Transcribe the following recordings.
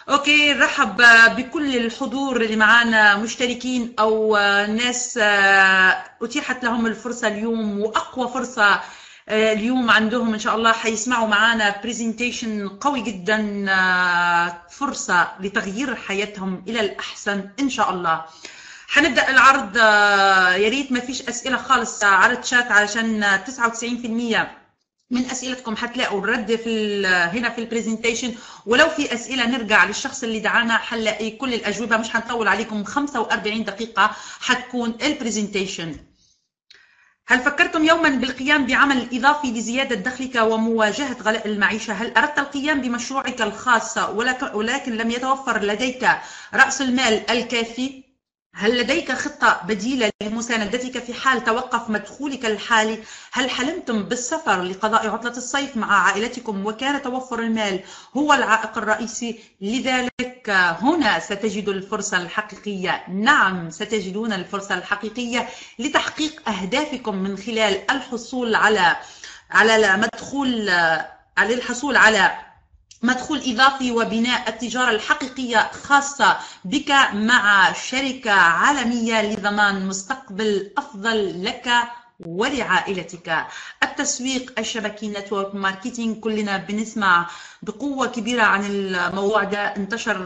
اوكي رحب بكل الحضور اللي معانا مشتركين او ناس اتيحت لهم الفرصه اليوم واقوى فرصه اليوم عندهم ان شاء الله حيسمعوا معانا برزنتيشن قوي جدا فرصه لتغيير حياتهم الى الاحسن ان شاء الله حنبدا العرض يا ريت ما فيش اسئله خالص على الشات علشان 99% من اسئلتكم حتلاقوا الرد في هنا في البرزنتيشن ولو في اسئله نرجع للشخص اللي دعانا حنلاقي كل الاجوبه مش حنطول عليكم 45 دقيقه حتكون البرزنتيشن هل فكرتم يوما بالقيام بعمل اضافي لزياده دخلك ومواجهه غلاء المعيشه؟ هل اردت القيام بمشروعك الخاص ولكن لم يتوفر لديك راس المال الكافي؟ هل لديك خطة بديلة لمساندتك في حال توقف مدخولك الحالي؟ هل حلمتم بالسفر لقضاء عطلة الصيف مع عائلتكم وكان توفر المال هو العائق الرئيسي؟ لذلك هنا ستجد الفرصة الحقيقية، نعم ستجدون الفرصة الحقيقية لتحقيق أهدافكم من خلال الحصول على على مدخول على الحصول على مدخول إضافي وبناء التجارة الحقيقية خاصة بك مع شركة عالمية لضمان مستقبل أفضل لك ولعائلتك التسويق الشبكي نتورك ماركتينج كلنا بنسمع بقوة كبيرة عن الموضوع ده انتشر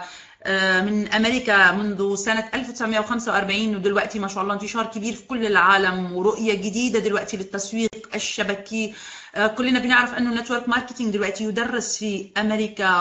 من امريكا منذ سنه 1945 ودلوقتي ما شاء الله انتشار كبير في كل العالم ورؤيه جديده دلوقتي للتسويق الشبكي كلنا بنعرف انه النتورك ماركتينج دلوقتي يدرس في امريكا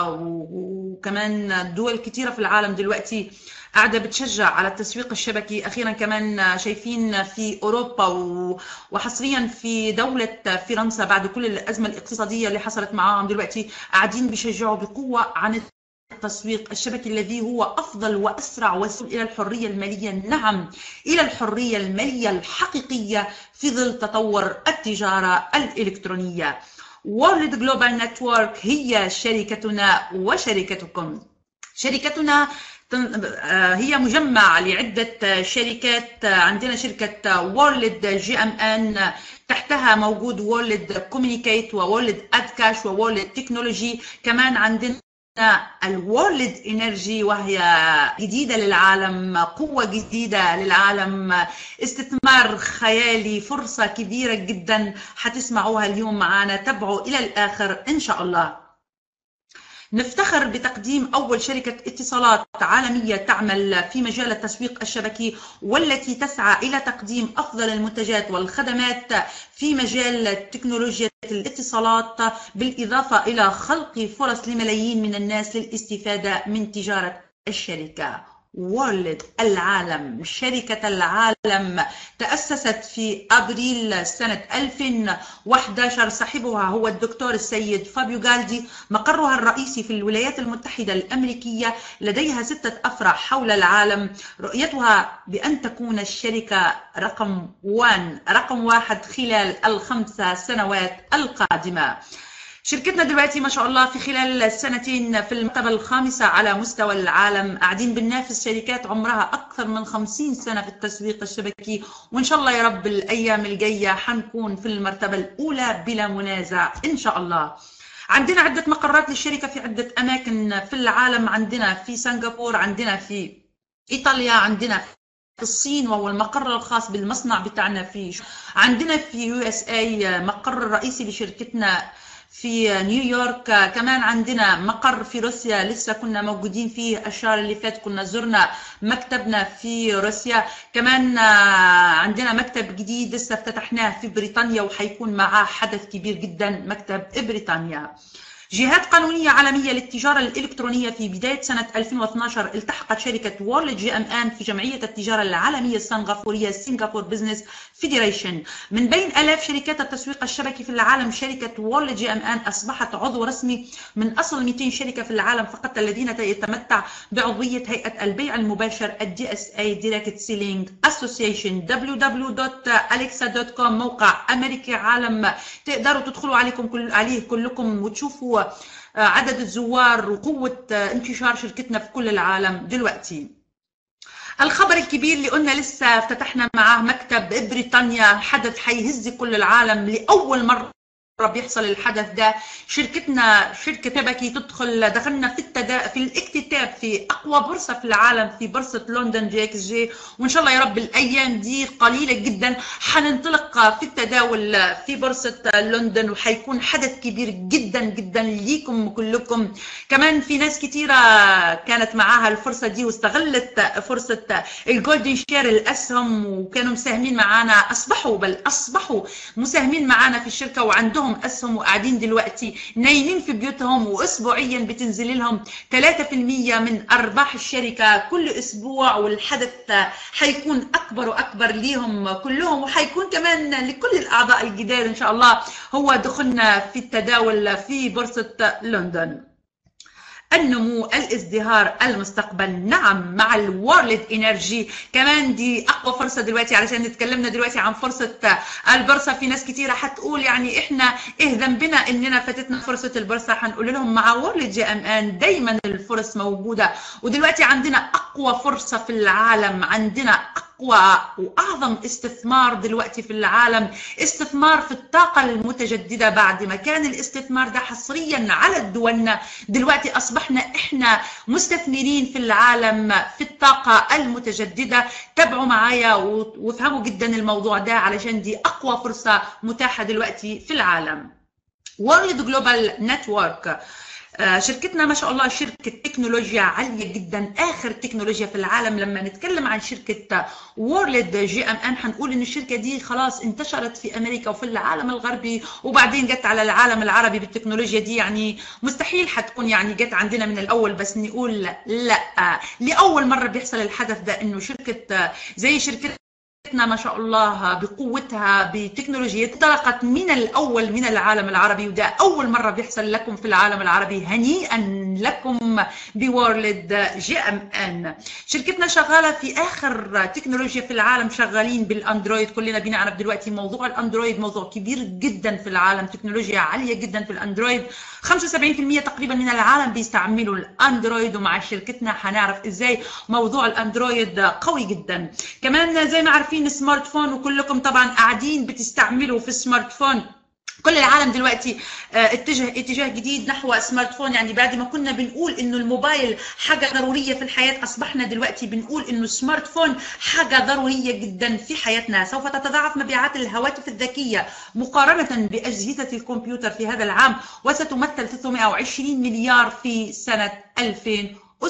وكمان دول كثيره في العالم دلوقتي قاعده بتشجع على التسويق الشبكي اخيرا كمان شايفين في اوروبا وحصريا في دوله فرنسا بعد كل الازمه الاقتصاديه اللي حصلت معاهم دلوقتي قاعدين بيشجعوا بقوه عن التسويق الشبكي الذي هو افضل واسرع وسيله الى الحريه الماليه نعم الى الحريه الماليه الحقيقيه في ظل تطور التجاره الالكترونيه وورلد جلوبال نتورك هي شركتنا وشركتكم شركتنا هي مجمع لعدة شركات عندنا شركة وورلد جي ام ان تحتها موجود وورلد كوميونيكيت وورلد ادكاش وورلد تكنولوجي كمان عندنا الورلد انرجي وهي جديده للعالم قوه جديده للعالم استثمار خيالي فرصه كبيره جدا حتسمعوها اليوم معنا تابعوا الى الاخر ان شاء الله نفتخر بتقديم أول شركة اتصالات عالمية تعمل في مجال التسويق الشبكي والتي تسعى إلى تقديم أفضل المنتجات والخدمات في مجال تكنولوجيا الاتصالات بالإضافة إلى خلق فرص لملايين من الناس للاستفادة من تجارة الشركة وورلد العالم شركة العالم تأسست في أبريل سنة 2011 صاحبها هو الدكتور السيد فابيو جالدي مقرها الرئيسي في الولايات المتحدة الأمريكية لديها ستة أفرع حول العالم رؤيتها بأن تكون الشركة رقم 1 رقم واحد خلال الخمسة سنوات القادمة شركتنا دلوقتي ما شاء الله في خلال السنتين في المرتبة الخامسة على مستوى العالم قاعدين بننافس شركات عمرها أكثر من 50 سنة في التسويق الشبكي وإن شاء الله يا رب الأيام الجاية حنكون في المرتبة الأولى بلا منازع إن شاء الله عندنا عدة مقرات للشركة في عدة أماكن في العالم عندنا في سنغافورة عندنا في إيطاليا عندنا في الصين وهو المقر الخاص بالمصنع بتاعنا في عندنا في يو اس اي مقر الرئيسي لشركتنا في نيويورك كمان عندنا مقر في روسيا لسه كنا موجودين فيه الشهر اللي فات كنا زرنا مكتبنا في روسيا كمان عندنا مكتب جديد لسه افتتحناه في بريطانيا وحيكون معاه حدث كبير جدا مكتب بريطانيا جهات قانونية عالمية للتجارة الإلكترونية في بداية سنة 2012 التحقت شركة وورلد جي ام ان في جمعية التجارة العالمية السنغافورية سنغافور بزنس فيدريشن من بين آلاف شركات التسويق الشبكي في العالم شركة وورلد جي ام ان أصبحت عضو رسمي من أصل 200 شركة في العالم فقط الذين يتمتع بعضوية هيئة البيع المباشر الدي اس اي دايركت سيلينج اسوسيشن www.alexa.com موقع أمريكي عالم تقدروا تدخلوا عليكم كل عليه كلكم وتشوفوا عدد الزوار وقوة انتشار شركتنا في كل العالم دلوقتي الخبر الكبير اللي قلنا لسه افتتحنا معاه مكتب بريطانيا حدث حيهز كل العالم لأول مرة بيحصل الحدث ده شركتنا شركة تبكي تدخل دخلنا في التدا... في الاكتتاب في أقوى بورصة في العالم في بورصة لندن جي اكس جي وإن شاء الله يا رب الأيام دي قليلة جدا حننطلق في التداول في بورصة لندن وحيكون حدث كبير جدا جدا ليكم كلكم كمان في ناس كتيرة كانت معاها الفرصة دي واستغلت فرصة الجولدن شير الأسهم وكانوا مساهمين معانا أصبحوا بل أصبحوا مساهمين معانا في الشركة وعندهم عندهم اسهم وقاعدين دلوقتي نايمين في بيوتهم واسبوعيا بتنزل لهم 3% من ارباح الشركه كل اسبوع والحدث حيكون اكبر واكبر ليهم كلهم وحيكون كمان لكل الاعضاء الجداد ان شاء الله هو دخلنا في التداول في بورصه لندن النمو الازدهار المستقبل نعم مع الورلد انرجي كمان دي اقوى فرصه دلوقتي علشان نتكلمنا دلوقتي عن فرصه البورصه في ناس كتيره حتقول يعني احنا ايه ذنبنا اننا فاتتنا فرصه البورصه حنقول لهم مع وورلد جي ام ان دايما الفرص موجوده ودلوقتي عندنا اقوى فرصه في العالم عندنا أقوى اقوى واعظم استثمار دلوقتي في العالم استثمار في الطاقه المتجدده بعد ما كان الاستثمار ده حصريا على الدول دلوقتي اصبحنا احنا مستثمرين في العالم في الطاقه المتجدده تابعوا معايا وافهموا جدا الموضوع ده علشان دي اقوى فرصه متاحه دلوقتي في العالم World Global Network شركتنا ما شاء الله شركة تكنولوجيا عالية جدا آخر تكنولوجيا في العالم لما نتكلم عن شركة وورلد جي ام ان هنقول ان الشركة دي خلاص انتشرت في امريكا وفي العالم الغربي وبعدين جت على العالم العربي بالتكنولوجيا دي يعني مستحيل حتكون يعني جت عندنا من الاول بس نقول لا لاول مرة بيحصل الحدث ده انه شركة زي شركة شركتنا ما شاء الله بقوتها بتكنولوجيا انطلقت من الاول من العالم العربي وده اول مره بيحصل لكم في العالم العربي هنيئا لكم بورلد جي ام ان شركتنا شغاله في اخر تكنولوجيا في العالم شغالين بالاندرويد كلنا بنعرف دلوقتي موضوع الاندرويد موضوع كبير جدا في العالم تكنولوجيا عاليه جدا في الاندرويد 75% تقريبا من العالم بيستعملوا الاندرويد ومع شركتنا هنعرف ازاي موضوع الاندرويد قوي جدا كمان زي ما عارفين سمارت فون وكلكم طبعا قاعدين بتستعملوا في السمارت فون كل العالم دلوقتي اتجه اتجاه جديد نحو سمارت فون يعني بعد ما كنا بنقول انه الموبايل حاجه ضروريه في الحياه اصبحنا دلوقتي بنقول انه السمارت فون حاجه ضروريه جدا في حياتنا سوف تتضاعف مبيعات الهواتف الذكيه مقارنه باجهزه الكمبيوتر في هذا العام وستمثل 320 مليار في سنه 2000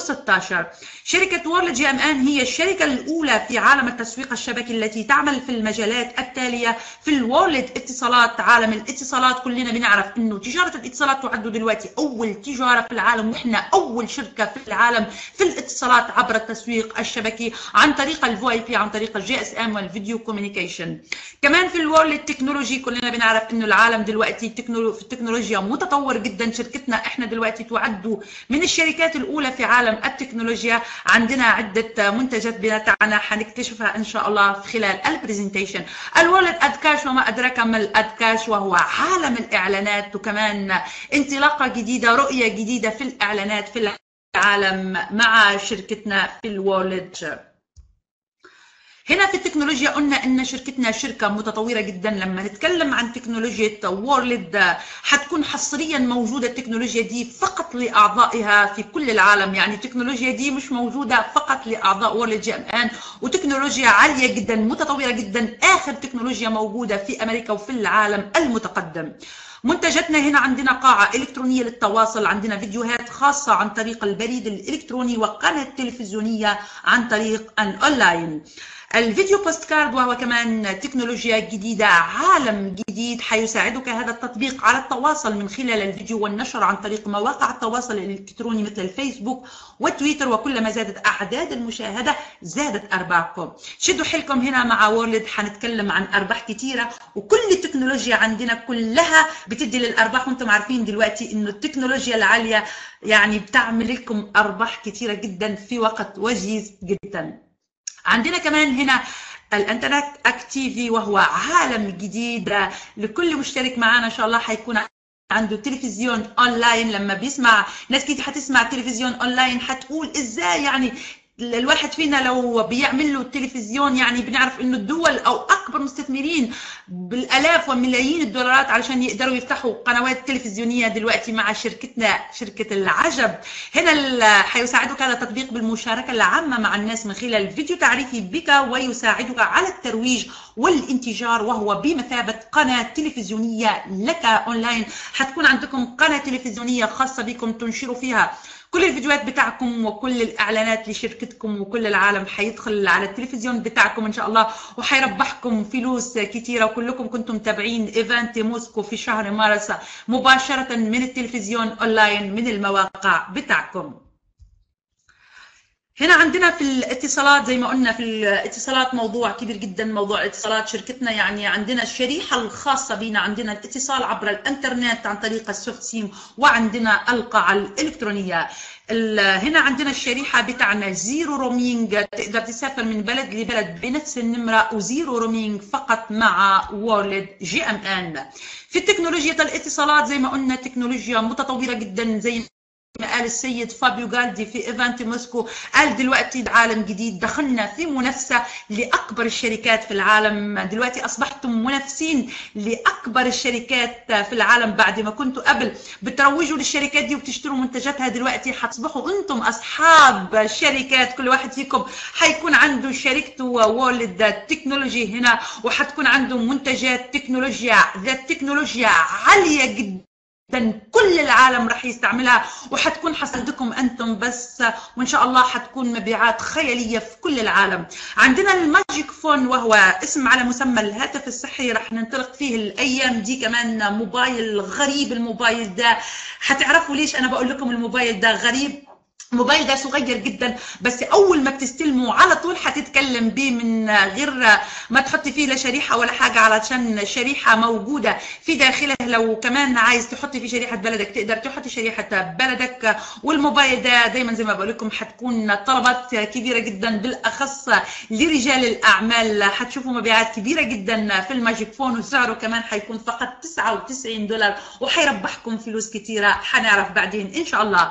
و16 شركة وورلد جي ام ان هي الشركة الأولى في عالم التسويق الشبكي التي تعمل في المجالات التالية في الوورلد اتصالات عالم الاتصالات كلنا بنعرف انه تجارة الاتصالات تعد دلوقتي أول تجارة في العالم واحنا أول شركة في العالم في الاتصالات عبر التسويق الشبكي عن طريق الفو اي بي عن طريق الجي اس ام والفيديو كوميونيكيشن كمان في الوورلد تكنولوجي كلنا بنعرف انه العالم دلوقتي في التكنولوجيا متطور جدا شركتنا احنا دلوقتي تعد من الشركات الأولى في عالم عالم التكنولوجيا عندنا عدة منتجات بتاعنا حنكتشفها إن شاء الله في خلال البرزنتيشن الولد أدكاش وما أدراك ما الأدكاش وهو عالم الإعلانات وكمان انطلاقة جديدة رؤية جديدة في الإعلانات في العالم مع شركتنا في الوولد هنا في التكنولوجيا قلنا ان شركتنا شركه متطوره جدا لما نتكلم عن تكنولوجيا وورلد حتكون حصريا موجوده التكنولوجيا دي فقط لاعضائها في كل العالم يعني التكنولوجيا دي مش موجوده فقط لاعضاء وورلد جي ام ان وتكنولوجيا عاليه جدا متطوره جدا اخر تكنولوجيا موجوده في امريكا وفي العالم المتقدم منتجاتنا هنا عندنا قاعة إلكترونية للتواصل عندنا فيديوهات خاصة عن طريق البريد الإلكتروني وقناة تلفزيونية عن طريق الأونلاين الفيديو بوست كارد وهو كمان تكنولوجيا جديدة عالم جديد حيساعدك هذا التطبيق على التواصل من خلال الفيديو والنشر عن طريق مواقع التواصل الإلكتروني مثل الفيسبوك وتويتر وكلما زادت أعداد المشاهدة زادت أرباحكم شدوا حيلكم هنا مع وورلد حنتكلم عن أرباح كثيرة وكل التكنولوجيا عندنا كلها بتدي للأرباح وانتم عارفين دلوقتي إنه التكنولوجيا العالية يعني بتعمل لكم أرباح كثيرة جدا في وقت وجيز جدا عندنا كمان هنا الانترنت اكتيفي وهو عالم جديد لكل مشترك معنا ان شاء الله حيكون عنده تلفزيون اونلاين لما بيسمع ناس كتير حتسمع تلفزيون اونلاين حتقول ازاي يعني الواحد فينا لو بيعمل له التلفزيون يعني بنعرف انه الدول او اكبر مستثمرين بالالاف وملايين الدولارات علشان يقدروا يفتحوا قنوات تلفزيونيه دلوقتي مع شركتنا شركه العجب هنا حيساعدك هذا التطبيق بالمشاركه العامه مع الناس من خلال فيديو تعريفي بك ويساعدك على الترويج والانتشار وهو بمثابه قناه تلفزيونيه لك اونلاين حتكون عندكم قناه تلفزيونيه خاصه بكم تنشروا فيها كل الفيديوهات بتاعكم وكل الاعلانات لشركتكم وكل العالم حيدخل على التلفزيون بتاعكم ان شاء الله وحيربحكم فلوس كثيره وكلكم كنتم متابعين ايفنت موسكو في شهر مارس مباشره من التلفزيون اونلاين من المواقع بتاعكم هنا عندنا في الاتصالات زي ما قلنا في الاتصالات موضوع كبير جدا موضوع الاتصالات شركتنا يعني عندنا الشريحة الخاصة بنا عندنا الاتصال عبر الانترنت عن طريق السوفت سيم وعندنا القاعة الإلكترونية هنا عندنا الشريحة بتاعنا زيرو رومينج تقدر تسافر من بلد لبلد بنفس النمرة وزيرو رومينج فقط مع وورلد جي ام ان في التكنولوجيا الاتصالات زي ما قلنا تكنولوجيا متطورة جدا زي ما قال السيد فابيو جالدي في ايفنت موسكو قال دلوقتي عالم جديد دخلنا في منافسه لاكبر الشركات في العالم دلوقتي اصبحتم منافسين لاكبر الشركات في العالم بعد ما كنتوا قبل بتروجوا للشركات دي وبتشتروا منتجاتها دلوقتي حتصبحوا انتم اصحاب شركات كل واحد فيكم حيكون عنده شركته وولد تكنولوجي هنا وحتكون عنده منتجات تكنولوجيا ذات تكنولوجيا عاليه جدا كل العالم راح يستعملها وحتكون حصلتكم انتم بس وان شاء الله حتكون مبيعات خياليه في كل العالم عندنا الماجيك فون وهو اسم على مسمى الهاتف الصحي راح ننطلق فيه الايام دي كمان موبايل غريب الموبايل ده حتعرفوا ليش انا بقول لكم الموبايل ده غريب الموبايل ده صغير جدا بس اول ما بتستلمه على طول هتتكلم بيه من غير ما تحطي فيه لا شريحه ولا حاجه علشان الشريحه موجوده في داخله لو كمان عايز تحطي فيه شريحه بلدك تقدر تحطي شريحه بلدك والموبايل ده دايما زي ما بقول لكم حتكون طلبات كبيره جدا بالاخص لرجال الاعمال حتشوفوا مبيعات كبيره جدا في الماجيك فون وسعره كمان حيكون فقط 99 دولار وحيربحكم فلوس كثيره حنعرف بعدين ان شاء الله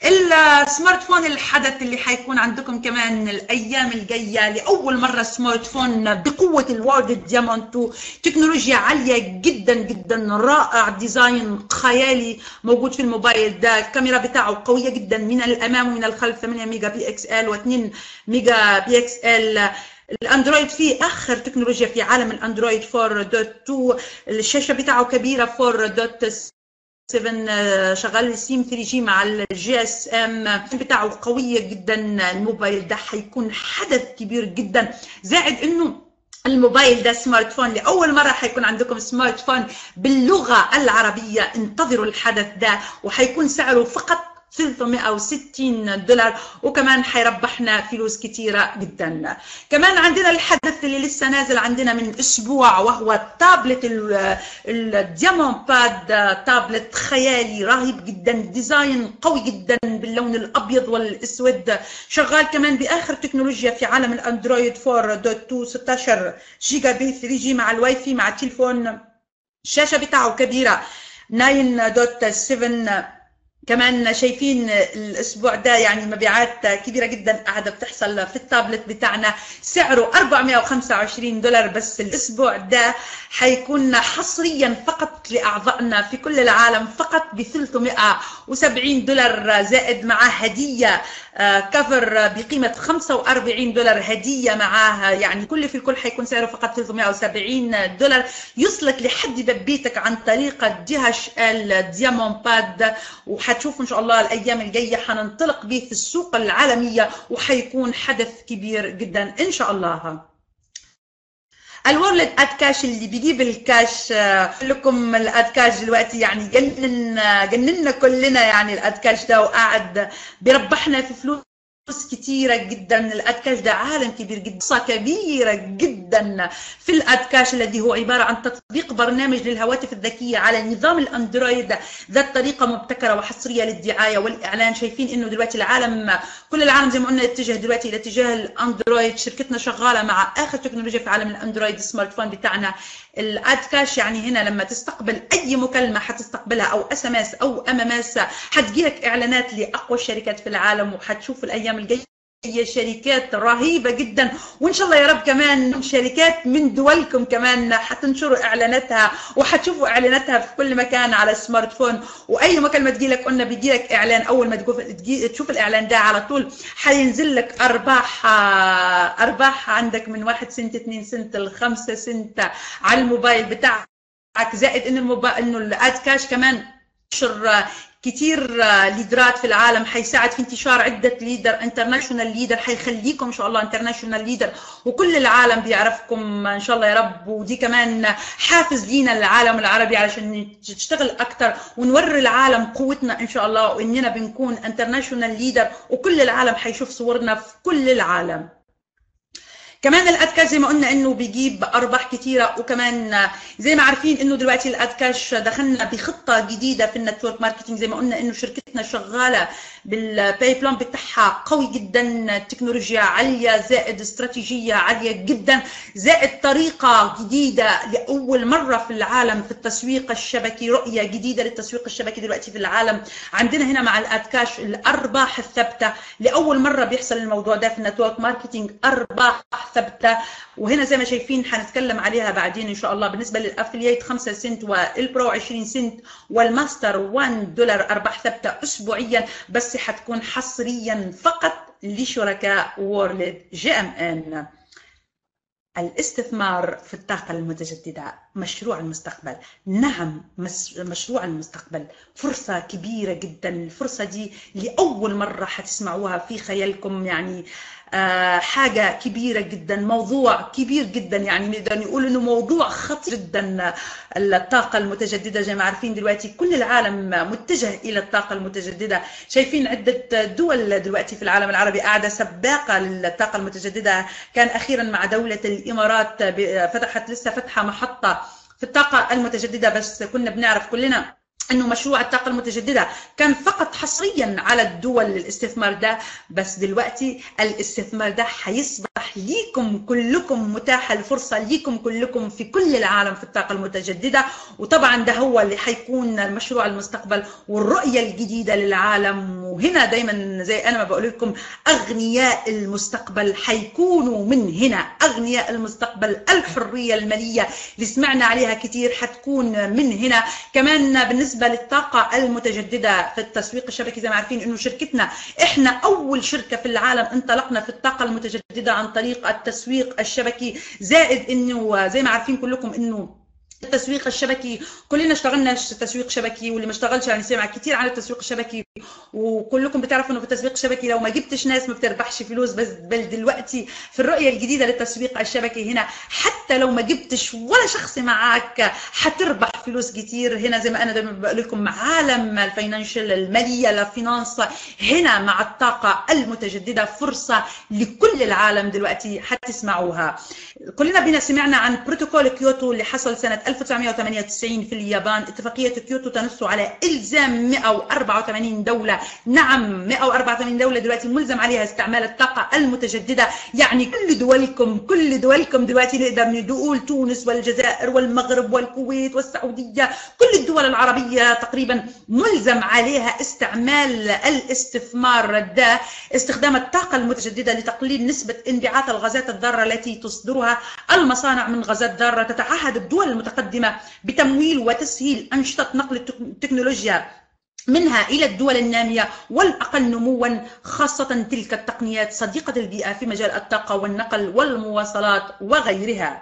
السمارت فون الحدث اللي حيكون عندكم كمان الايام الجايه لاول مره سمارت فون بقوه الوارد ديامونت تكنولوجيا عاليه جدا جدا رائع ديزاين خيالي موجود في الموبايل ده الكاميرا بتاعه قويه جدا من الامام ومن الخلف 8 ميجا بي اكس ال و2 ميجا بي اكس ال الاندرويد فيه اخر تكنولوجيا في عالم الاندرويد 4.2 الشاشه بتاعه كبيره 4.6 7 شغال سيم 3 جي مع الجي اس ام بتاعه قويه جدا الموبايل ده حيكون حدث كبير جدا زائد انه الموبايل ده سمارت فون لاول مره حيكون عندكم سمارت فون باللغه العربيه انتظروا الحدث ده وحيكون سعره فقط 360 دولار وكمان حيربحنا فلوس كثيرة جدا كمان عندنا الحدث اللي لسه نازل عندنا من اسبوع وهو التابلت الديامون باد تابلت خيالي رهيب جدا ديزاين قوي جدا باللون الابيض والاسود شغال كمان باخر تكنولوجيا في عالم الاندرويد 4.2 16 جيجا بي 3 جي مع الواي فاي مع التليفون الشاشه بتاعه كبيره 9.7 كمان شايفين الاسبوع ده يعني مبيعات كبيره جدا قاعده بتحصل في التابلت بتاعنا سعره 425 دولار بس الاسبوع ده حيكون حصريا فقط لاعضائنا في كل العالم فقط ب 370 دولار زائد معاه هديه كفر بقيمه 45 دولار هديه معاها يعني كل في الكل حيكون سعره فقط 370 دولار يوصلك لحد باب بيتك عن طريق الدهش الديامون باد وحتشوفوا ان شاء الله الايام الجايه حننطلق به في السوق العالميه وحيكون حدث كبير جدا ان شاء الله الورلد اد كاش اللي بيجيب الكاش لكم الاد كاش دلوقتي يعني جنن جننا كلنا يعني الاد كاش ده وقاعد بيربحنا في فلوس فلوس كثيره جدا الادكاش ده عالم كبير جدا قصه كبيره جدا في الادكاش الذي هو عباره عن تطبيق برنامج للهواتف الذكيه على نظام الاندرويد ذات طريقه مبتكره وحصريه للدعايه والاعلان شايفين انه دلوقتي العالم كل العالم زي ما قلنا اتجه دلوقتي الى اتجاه الاندرويد شركتنا شغاله مع اخر تكنولوجيا في عالم الاندرويد السمارت فون بتاعنا الاد كاش يعني هنا لما تستقبل اي مكالمه حتستقبلها او اس ام اس او ام ام اس حتجيلك اعلانات لاقوى الشركات في العالم وحتشوف الايام الجايه هي شركات رهيبة جدا وإن شاء الله يا رب كمان شركات من دولكم كمان حتنشروا إعلاناتها وحتشوفوا إعلاناتها في كل مكان على السمارت فون وأي مكالمة تجيلك قلنا بيجيلك إعلان أول ما تشوف الإعلان ده على طول حينزل لك أرباح أرباح عندك من 1 سنت 2 سنت ل 5 سنت على الموبايل بتاعك زائد إن الموبايل إنه الأد كاش كمان نشر كتير ليدرات في العالم حيساعد في انتشار عدة ليدر انترناشونال ليدر حيخليكم ان شاء الله انترناشونال ليدر وكل العالم بيعرفكم ان شاء الله يا رب ودي كمان حافز لينا العالم العربي علشان تشتغل اكثر ونوري العالم قوتنا ان شاء الله واننا بنكون انترناشونال ليدر وكل العالم حيشوف صورنا في كل العالم كمان الادكاش زي ما قلنا انه بيجيب ارباح كثيره وكمان زي ما عارفين انه دلوقتي الادكاش دخلنا بخطه جديده في النتورك ماركتينج زي ما قلنا انه شركتنا شغاله بالباي بلان بتاعها قوي جدا تكنولوجيا عاليه زائد استراتيجيه عاليه جدا زائد طريقه جديده لاول مره في العالم في التسويق الشبكي رؤيه جديده للتسويق الشبكي دلوقتي في العالم عندنا هنا مع الادكاش الارباح الثابته لاول مره بيحصل الموضوع ده في النتورك ماركتينج ارباح ثابته وهنا زي ما شايفين حنتكلم عليها بعدين ان شاء الله بالنسبه للافلييت 5 سنت والبرو 20 سنت والماستر 1 دولار ارباح ثابته اسبوعيا بس حتكون حصريا فقط لشركاء وورلد جي ام ان الاستثمار في الطاقة المتجددة مشروع المستقبل نعم مشروع المستقبل فرصة كبيرة جدا الفرصة دي لأول مرة حتسمعوها في خيالكم يعني آه، حاجة كبيرة جدا موضوع كبير جدا يعني نقدر نقول انه موضوع خطير جدا الطاقة المتجددة زي ما عارفين دلوقتي كل العالم متجه الى الطاقة المتجددة شايفين عدة دول دلوقتي في العالم العربي قاعدة سباقة للطاقة المتجددة كان اخيرا مع دولة الامارات فتحت لسه فتحة محطة في الطاقة المتجددة بس كنا بنعرف كلنا انه مشروع الطاقه المتجدده كان فقط حصريا على الدول الاستثمار ده بس دلوقتي الاستثمار ده حيصبح ليكم كلكم متاحه الفرصه ليكم كلكم في كل العالم في الطاقه المتجدده وطبعا ده هو اللي حيكون مشروع المستقبل والرؤيه الجديده للعالم وهنا دايما زي انا ما بقول لكم اغنياء المستقبل حيكونوا من هنا اغنياء المستقبل الحريه الماليه اللي سمعنا عليها كثير حتكون من هنا كمان بالنسبه بالنسبه للطاقه المتجدده في التسويق الشبكي زي ما عارفين انه شركتنا احنا اول شركه في العالم انطلقنا في الطاقه المتجدده عن طريق التسويق الشبكي زائد انه زي ما عارفين كلكم انه التسويق الشبكي كلنا اشتغلنا تسويق شبكي واللي ما اشتغلش يعني سمع كثير عن التسويق الشبكي وكلكم بتعرفوا انه في التسويق الشبكي لو ما جبتش ناس ما بتربحش فلوس بس بل دلوقتي في الرؤيه الجديده للتسويق الشبكي هنا حتى لو ما جبتش ولا شخص معك حتربح فلوس كثير هنا زي ما انا دايما بقول لكم عالم الفاينانشال الماليه الفينانس هنا مع الطاقه المتجدده فرصه لكل العالم دلوقتي حتسمعوها كلنا بينا سمعنا عن بروتوكول كيوتو اللي حصل سنه 1998 في اليابان اتفاقيه كيوتو تنص على الزام 184 دوله نعم 184 دوله دلوقتي ملزم عليها استعمال الطاقه المتجدده يعني كل دولكم كل دولكم دلوقتي نقدر نقول تونس والجزائر والمغرب والكويت والسعوديه كل الدول العربيه تقريبا ملزم عليها استعمال الاستثمار ده استخدام الطاقه المتجدده لتقليل نسبه انبعاث الغازات الضاره التي تصدرها المصانع من غازات ضاره تتعهد الدول المتقدمه بتمويل وتسهيل انشطه نقل التكنولوجيا منها إلى الدول النامية والأقل نموا خاصة تلك التقنيات صديقة البيئة في مجال الطاقة والنقل والمواصلات وغيرها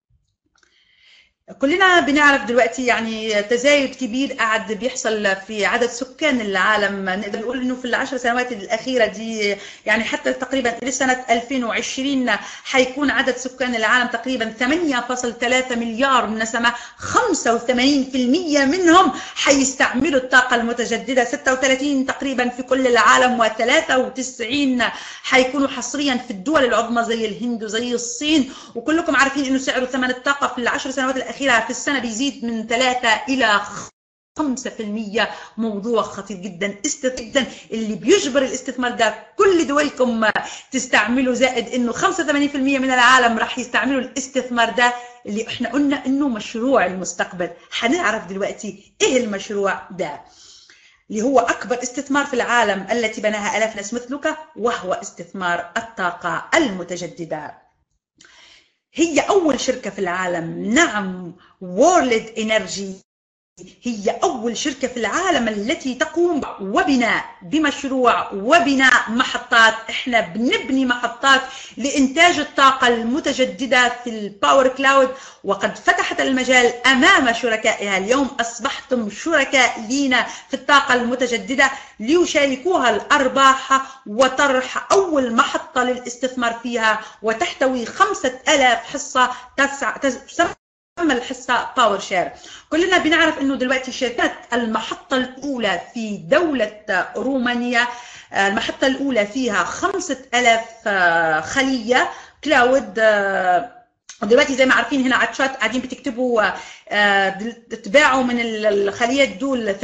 كلنا بنعرف دلوقتي يعني تزايد كبير قاعد بيحصل في عدد سكان العالم نقدر نقول انه في العشر سنوات الاخيره دي يعني حتى تقريبا لسنه 2020 حيكون عدد سكان العالم تقريبا 8.3 مليار من نسمه 85% منهم حيستعملوا الطاقه المتجدده 36 تقريبا في كل العالم و93 حيكونوا حصريا في الدول العظمى زي الهند وزي الصين وكلكم عارفين انه سعر ثمن الطاقه في العشر سنوات الاخيره الأخيرة في السنة بيزيد من 3 إلى 5% موضوع خطير جدا جدا اللي بيجبر الاستثمار ده كل دولكم تستعملوا زائد انه 85% من العالم راح يستعملوا الاستثمار ده اللي احنا قلنا انه مشروع المستقبل هنعرف دلوقتي ايه المشروع ده اللي هو أكبر استثمار في العالم التي بناها آلاف ناس مثلك وهو استثمار الطاقة المتجددة هي أول شركة في العالم نعم وورلد إنرجي هي أول شركة في العالم التي تقوم وبناء بمشروع وبناء محطات احنا بنبني محطات لإنتاج الطاقة المتجددة في الباور كلاود وقد فتحت المجال أمام شركائها اليوم أصبحتم شركاء لينا في الطاقة المتجددة ليشاركوها الأرباح وطرح أول محطة للاستثمار فيها وتحتوي خمسة ألاف حصة تسع تسمى الحصة باور شير كلنا بنعرف انه دلوقتي شركات المحطة الاولى في دولة رومانيا المحطة الاولى فيها خمسة الاف خلية كلاود دلوقتي زي ما عارفين هنا على الشات قاعدين بتكتبوا تباعوا من الخليات دول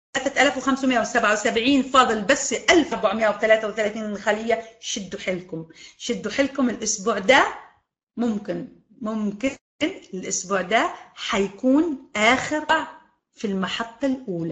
3577 فاضل بس 1433 خلية شدوا حيلكم شدوا حيلكم الاسبوع ده ممكن ممكن الأسبوع ده حيكون آخر في المحطة الأولى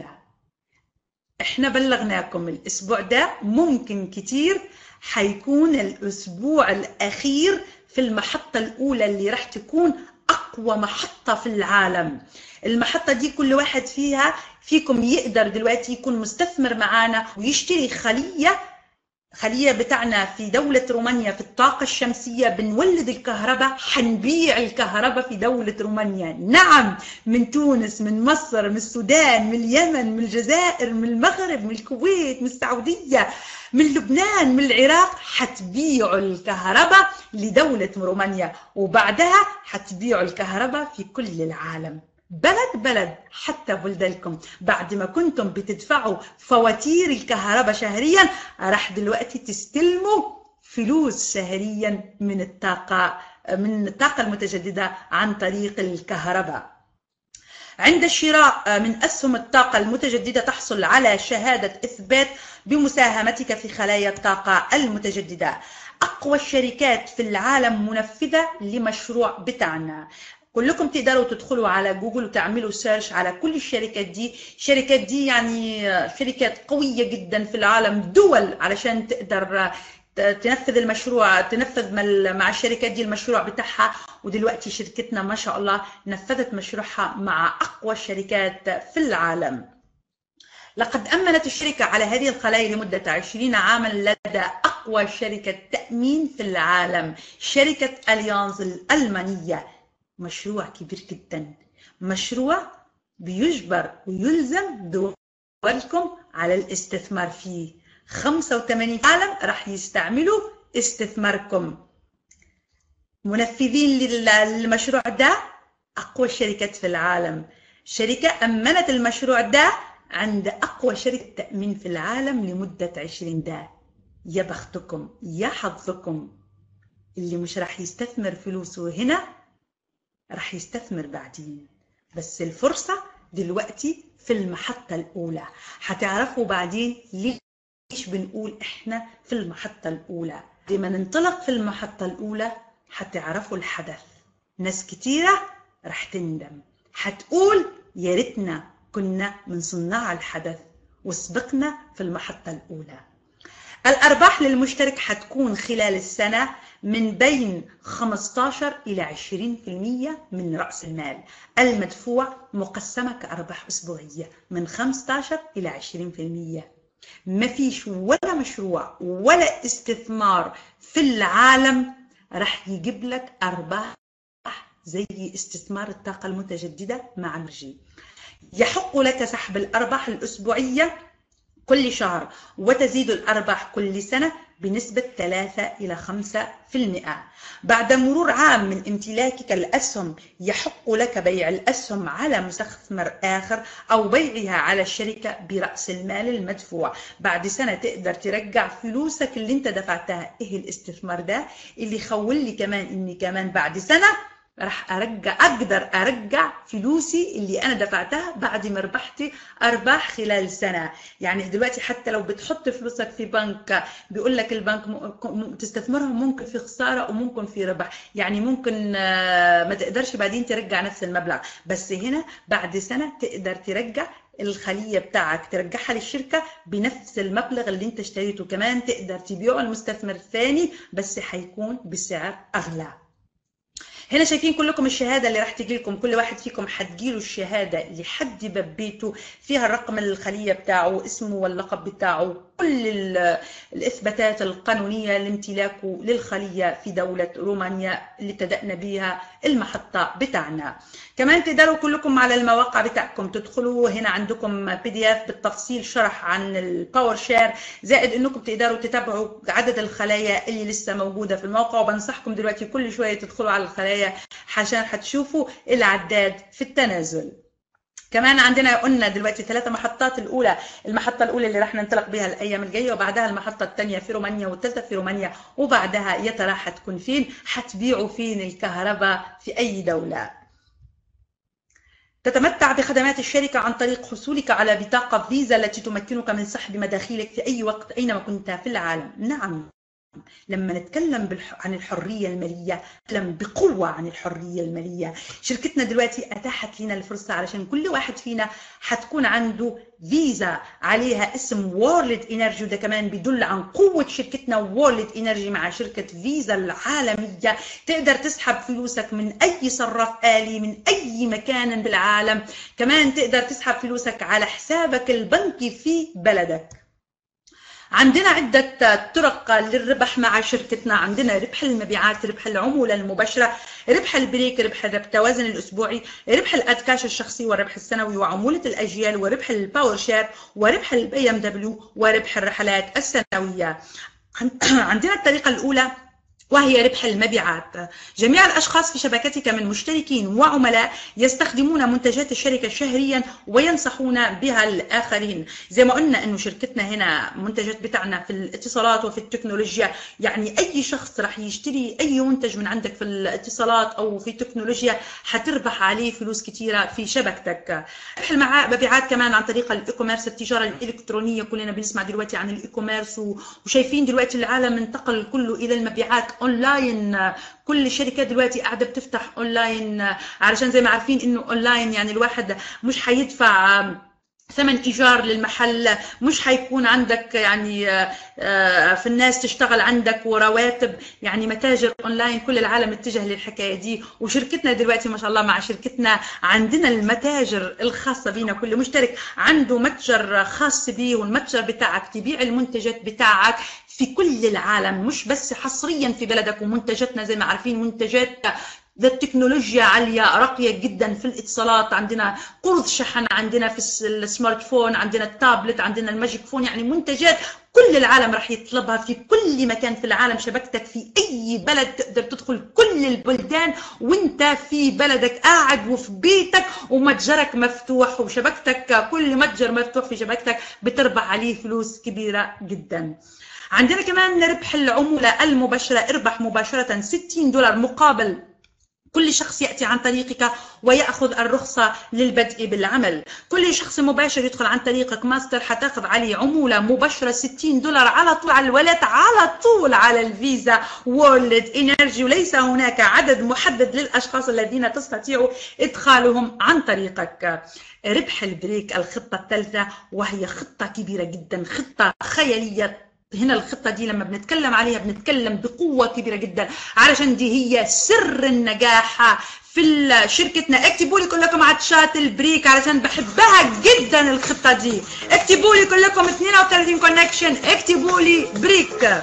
احنا بلغناكم الأسبوع ده ممكن كتير حيكون الأسبوع الأخير في المحطة الأولى اللي راح تكون أقوى محطة في العالم المحطة دي كل واحد فيها فيكم يقدر دلوقتي يكون مستثمر معانا ويشتري خلية خلية بتاعنا في دولة رومانيا في الطاقة الشمسية بنولد الكهرباء حنبيع الكهرباء في دولة رومانيا نعم من تونس من مصر من السودان من اليمن من الجزائر من المغرب من الكويت من السعودية من لبنان من العراق حتبيعوا الكهرباء لدولة رومانيا وبعدها حتبيعوا الكهرباء في كل العالم بلد بلد حتى بلدانكم بعد ما كنتم بتدفعوا فواتير الكهرباء شهريا راح دلوقتي تستلموا فلوس شهريا من الطاقة من الطاقة المتجددة عن طريق الكهرباء عند الشراء من أسهم الطاقة المتجددة تحصل على شهادة إثبات بمساهمتك في خلايا الطاقة المتجددة أقوى الشركات في العالم منفذة لمشروع بتاعنا كلكم تقدروا تدخلوا على جوجل وتعملوا سيرش على كل الشركات دي الشركات دي يعني شركات قوية جدا في العالم دول علشان تقدر تنفذ المشروع تنفذ مع الشركات دي المشروع بتاعها ودلوقتي شركتنا ما شاء الله نفذت مشروعها مع أقوى الشركات في العالم لقد أمنت الشركة على هذه الخلايا لمدة 20 عاما لدى أقوى شركة تأمين في العالم شركة أليانز الألمانية مشروع كبير جدا مشروع بيجبر ويلزم دولكم على الاستثمار فيه 85 عالم راح يستعملوا استثماركم منفذين للمشروع ده أقوى الشركات في العالم شركة أمنت المشروع ده عند أقوى شركة تأمين في العالم لمدة 20 ده يا بختكم يا حظكم اللي مش راح يستثمر فلوسه هنا راح يستثمر بعدين بس الفرصة دلوقتي في المحطة الأولى هتعرفوا بعدين ليش بنقول إحنا في المحطة الأولى لما ننطلق في المحطة الأولى هتعرفوا الحدث ناس كتيرة راح تندم هتقول يا ريتنا كنا من صناع الحدث وسبقنا في المحطة الأولى الأرباح للمشترك حتكون خلال السنة من بين 15 إلى 20% من رأس المال المدفوع مقسمة كأرباح أسبوعية من 15 إلى 20% ما فيش ولا مشروع ولا استثمار في العالم رح يجيب لك أرباح زي استثمار الطاقة المتجددة مع الجي يحق لك سحب الأرباح الأسبوعية كل شهر وتزيد الأرباح كل سنة بنسبة 3 إلى 5% بعد مرور عام من امتلاكك الأسهم يحق لك بيع الأسهم على مستثمر آخر أو بيعها على الشركة برأس المال المدفوع بعد سنة تقدر ترجع فلوسك اللي انت دفعتها ايه الاستثمار ده اللي يخول لي كمان اني كمان بعد سنة راح ارجع اقدر ارجع فلوسي اللي انا دفعتها بعد ما ربحت ارباح خلال سنه يعني دلوقتي حتى لو بتحط فلوسك في بنك بيقول لك البنك تستثمرها ممكن في خساره وممكن في ربح يعني ممكن ما تقدرش بعدين ترجع نفس المبلغ بس هنا بعد سنه تقدر ترجع الخليه بتاعك ترجعها للشركه بنفس المبلغ اللي انت اشتريته كمان تقدر تبيعه لمستثمر ثاني بس حيكون بسعر اغلى هنا شايفين كلكم الشهاده اللي راح تجي لكم كل واحد فيكم حتجيله الشهاده لحد باب بيته فيها الرقم الخليه بتاعه اسمه واللقب بتاعه كل الاثباتات القانونيه لامتلاكه للخليه في دوله رومانيا اللي ابتدانا بها المحطه بتاعنا كمان تقدروا كلكم على المواقع بتاعكم تدخلوا هنا عندكم بي دي اف بالتفصيل شرح عن الباور شير زائد انكم تقدروا تتابعوا عدد الخلايا اللي لسه موجوده في الموقع وبنصحكم دلوقتي كل شويه تدخلوا على الخلايا عشان حتشوفوا العداد في التنازل كمان عندنا قلنا دلوقتي ثلاثة محطات الأولى المحطة الأولى اللي راح ننطلق بها الأيام الجاية وبعدها المحطة الثانية في رومانيا والثالثة في رومانيا وبعدها يا ترى حتكون فين حتبيعوا فين الكهرباء في أي دولة تتمتع بخدمات الشركة عن طريق حصولك على بطاقة فيزا التي تمكنك من سحب مداخيلك في أي وقت أينما كنت في العالم نعم لما نتكلم عن الحرية المالية نتكلم بقوة عن الحرية المالية شركتنا دلوقتي أتاحت لنا الفرصة علشان كل واحد فينا حتكون عنده فيزا عليها اسم وورلد انرجي وده كمان بيدل عن قوة شركتنا وورلد انرجي مع شركة فيزا العالمية تقدر تسحب فلوسك من أي صراف آلي من أي مكان بالعالم كمان تقدر تسحب فلوسك على حسابك البنكي في بلدك عندنا عدة طرق للربح مع شركتنا عندنا ربح المبيعات ربح العمولة المباشرة ربح البريك ربح التوازن الأسبوعي ربح الأدكاش الشخصي والربح السنوي وعمولة الأجيال وربح الباور شير وربح البي ام دبليو وربح الرحلات السنوية عندنا الطريقة الأولى وهي ربح المبيعات جميع الأشخاص في شبكتك من مشتركين وعملاء يستخدمون منتجات الشركة شهريا وينصحون بها الآخرين زي ما قلنا أنه شركتنا هنا منتجات بتاعنا في الاتصالات وفي التكنولوجيا يعني أي شخص راح يشتري أي منتج من عندك في الاتصالات أو في التكنولوجيا حتربح عليه فلوس كثيرة في شبكتك ربح المبيعات كمان عن طريق الاي كوميرس التجارة الإلكترونية كلنا بنسمع دلوقتي عن الاي كوميرس وشايفين دلوقتي العالم انتقل كله إلى المبيعات اونلاين كل الشركات دلوقتي قاعده بتفتح اونلاين علشان زي ما عارفين انه اونلاين يعني الواحد مش حيدفع ثمن ايجار للمحل مش حيكون عندك يعني في الناس تشتغل عندك ورواتب يعني متاجر اونلاين كل العالم اتجه للحكايه دي وشركتنا دلوقتي ما شاء الله مع شركتنا عندنا المتاجر الخاصه بينا كل مشترك عنده متجر خاص بيه والمتجر بتاعك تبيع المنتجات بتاعك في كل العالم مش بس حصريا في بلدك ومنتجاتنا زي ما عارفين منتجات التكنولوجيا عالية راقية جدا في الاتصالات عندنا قرض شحن عندنا في السمارت فون عندنا التابلت عندنا الماجيك فون يعني منتجات كل العالم راح يطلبها في كل مكان في العالم شبكتك في اي بلد تقدر تدخل كل البلدان وانت في بلدك قاعد وفي بيتك ومتجرك مفتوح وشبكتك كل متجر مفتوح في شبكتك بتربح عليه فلوس كبيرة جدا عندنا كمان ربح العمولة المباشرة اربح مباشرة 60 دولار مقابل كل شخص يأتي عن طريقك ويأخذ الرخصة للبدء بالعمل كل شخص مباشر يدخل عن طريقك ماستر حتاخذ عليه عمولة مباشرة 60 دولار على طول على الولد على طول على الفيزا وورلد انرجي وليس هناك عدد محدد للأشخاص الذين تستطيع إدخالهم عن طريقك ربح البريك الخطة الثالثة وهي خطة كبيرة جدا خطة خيالية هنا الخطة دي لما بنتكلم عليها بنتكلم بقوة كبيرة جدا علشان دي هي سر النجاح في شركتنا اكتبوا لي كلكم على تشات البريك علشان بحبها جدا الخطة دي اكتبوا لي كلكم 32 كونكشن اكتبوا لي بريك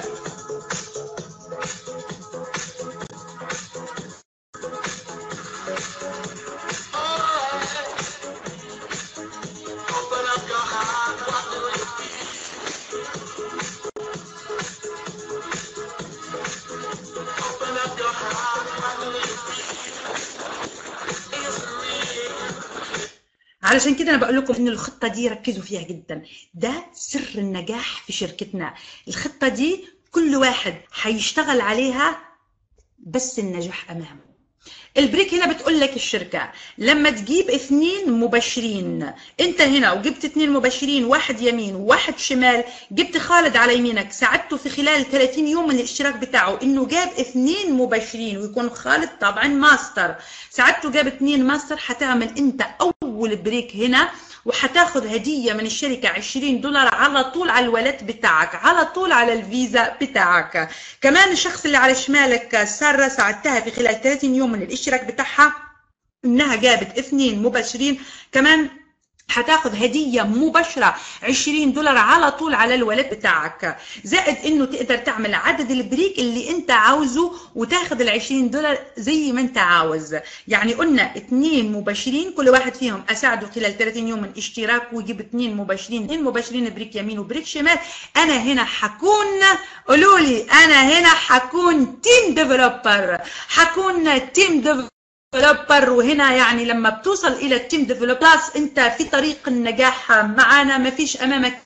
علشان كده انا بقول لكم ان الخطه دي ركزوا فيها جدا ده سر النجاح في شركتنا الخطه دي كل واحد هيشتغل عليها بس النجاح امامه البريك هنا بتقول لك الشركه لما تجيب اثنين مبشرين انت هنا وجبت اثنين مبشرين واحد يمين وواحد شمال جبت خالد على يمينك ساعدته في خلال 30 يوم من الاشتراك بتاعه انه جاب اثنين مبشرين ويكون خالد طبعا ماستر ساعدته جاب اثنين ماستر هتعمل انت اول بريك هنا وحتاخد هديه من الشركه 20 دولار على طول على الوالت بتاعك على طول على الفيزا بتاعك كمان الشخص اللي على شمالك ساره ساعدتها في خلال 30 يوم من الاشتراك بتاعها انها جابت اثنين مباشرين كمان هتاخد هديه مباشره 20 دولار على طول على الولد بتاعك زائد انه تقدر تعمل عدد البريك اللي انت عاوزه وتاخد ال 20 دولار زي ما انت عاوز يعني قلنا اثنين مباشرين كل واحد فيهم اساعده خلال 30 يوم من اشتراك ويجيب اثنين مباشرين اثنين مباشرين بريك يمين وبريك شمال انا هنا حكون قولوا لي انا هنا حكون تيم ديفلوبر حكون تيم ديفلوبر ديفلوبر وهنا يعني لما بتوصل الى التيم ديفلوبرز انت في طريق النجاح معانا ما فيش امامك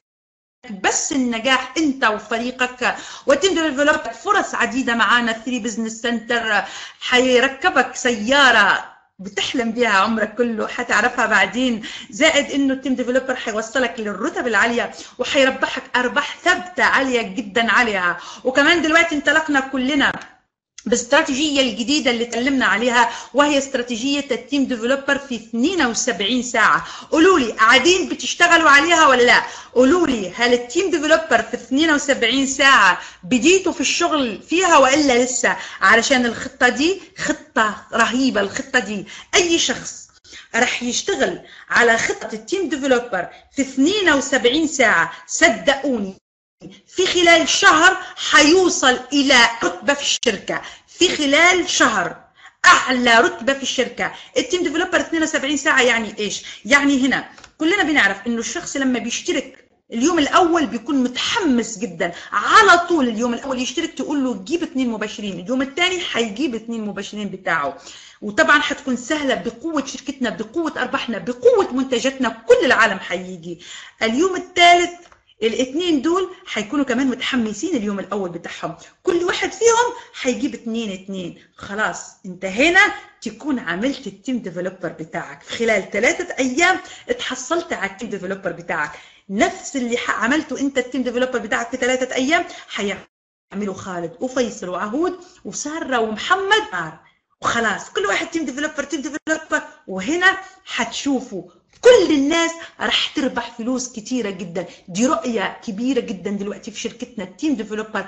بس النجاح انت وفريقك والتيم ديفلوبر فرص عديده معانا 3 بزنس سنتر حيركبك سياره بتحلم بيها عمرك كله حتعرفها بعدين زائد انه التيم ديفلوبر حيوصلك للرتب العاليه وحيربحك ارباح ثابته عاليه جدا عليها وكمان دلوقتي انطلقنا كلنا بالاستراتيجيه الجديده اللي اتكلمنا عليها وهي استراتيجيه التيم ديفلوبر في 72 ساعه قولوا لي قاعدين بتشتغلوا عليها ولا لا قولوا لي هل التيم ديفلوبر في 72 ساعه بديتوا في الشغل فيها والا لسه علشان الخطه دي خطه رهيبه الخطه دي اي شخص رح يشتغل على خطه التيم ديفلوبر في 72 ساعه صدقوني في خلال شهر حيوصل إلى رتبة في الشركة في خلال شهر أعلى رتبة في الشركة التيم ديفلوبر 72 ساعة يعني إيش؟ يعني هنا كلنا بنعرف إنه الشخص لما بيشترك اليوم الاول بيكون متحمس جدا على طول اليوم الاول يشترك تقول له جيب اثنين مباشرين اليوم الثاني حيجيب اثنين مباشرين بتاعه وطبعا حتكون سهله بقوه شركتنا بقوه ارباحنا بقوه منتجاتنا كل العالم حيجي اليوم الثالث الاثنين دول حيكونوا كمان متحمسين اليوم الاول بتاعهم كل واحد فيهم حيجيب اثنين اثنين خلاص انت هنا تكون عملت التيم ديفلوبر بتاعك في خلال ثلاثة ايام اتحصلت على التيم ديفلوبر بتاعك نفس اللي عملته انت التيم ديفلوبر بتاعك في ثلاثة ايام حيعملوا خالد وفيصل وعهود وسارة ومحمد وخلاص كل واحد تيم ديفلوبر تيم ديفلوبر وهنا حتشوفوا كل الناس رح تربح فلوس كتيرة جدا دي رؤية كبيرة جدا دلوقتي في شركتنا التيم ديفلوبر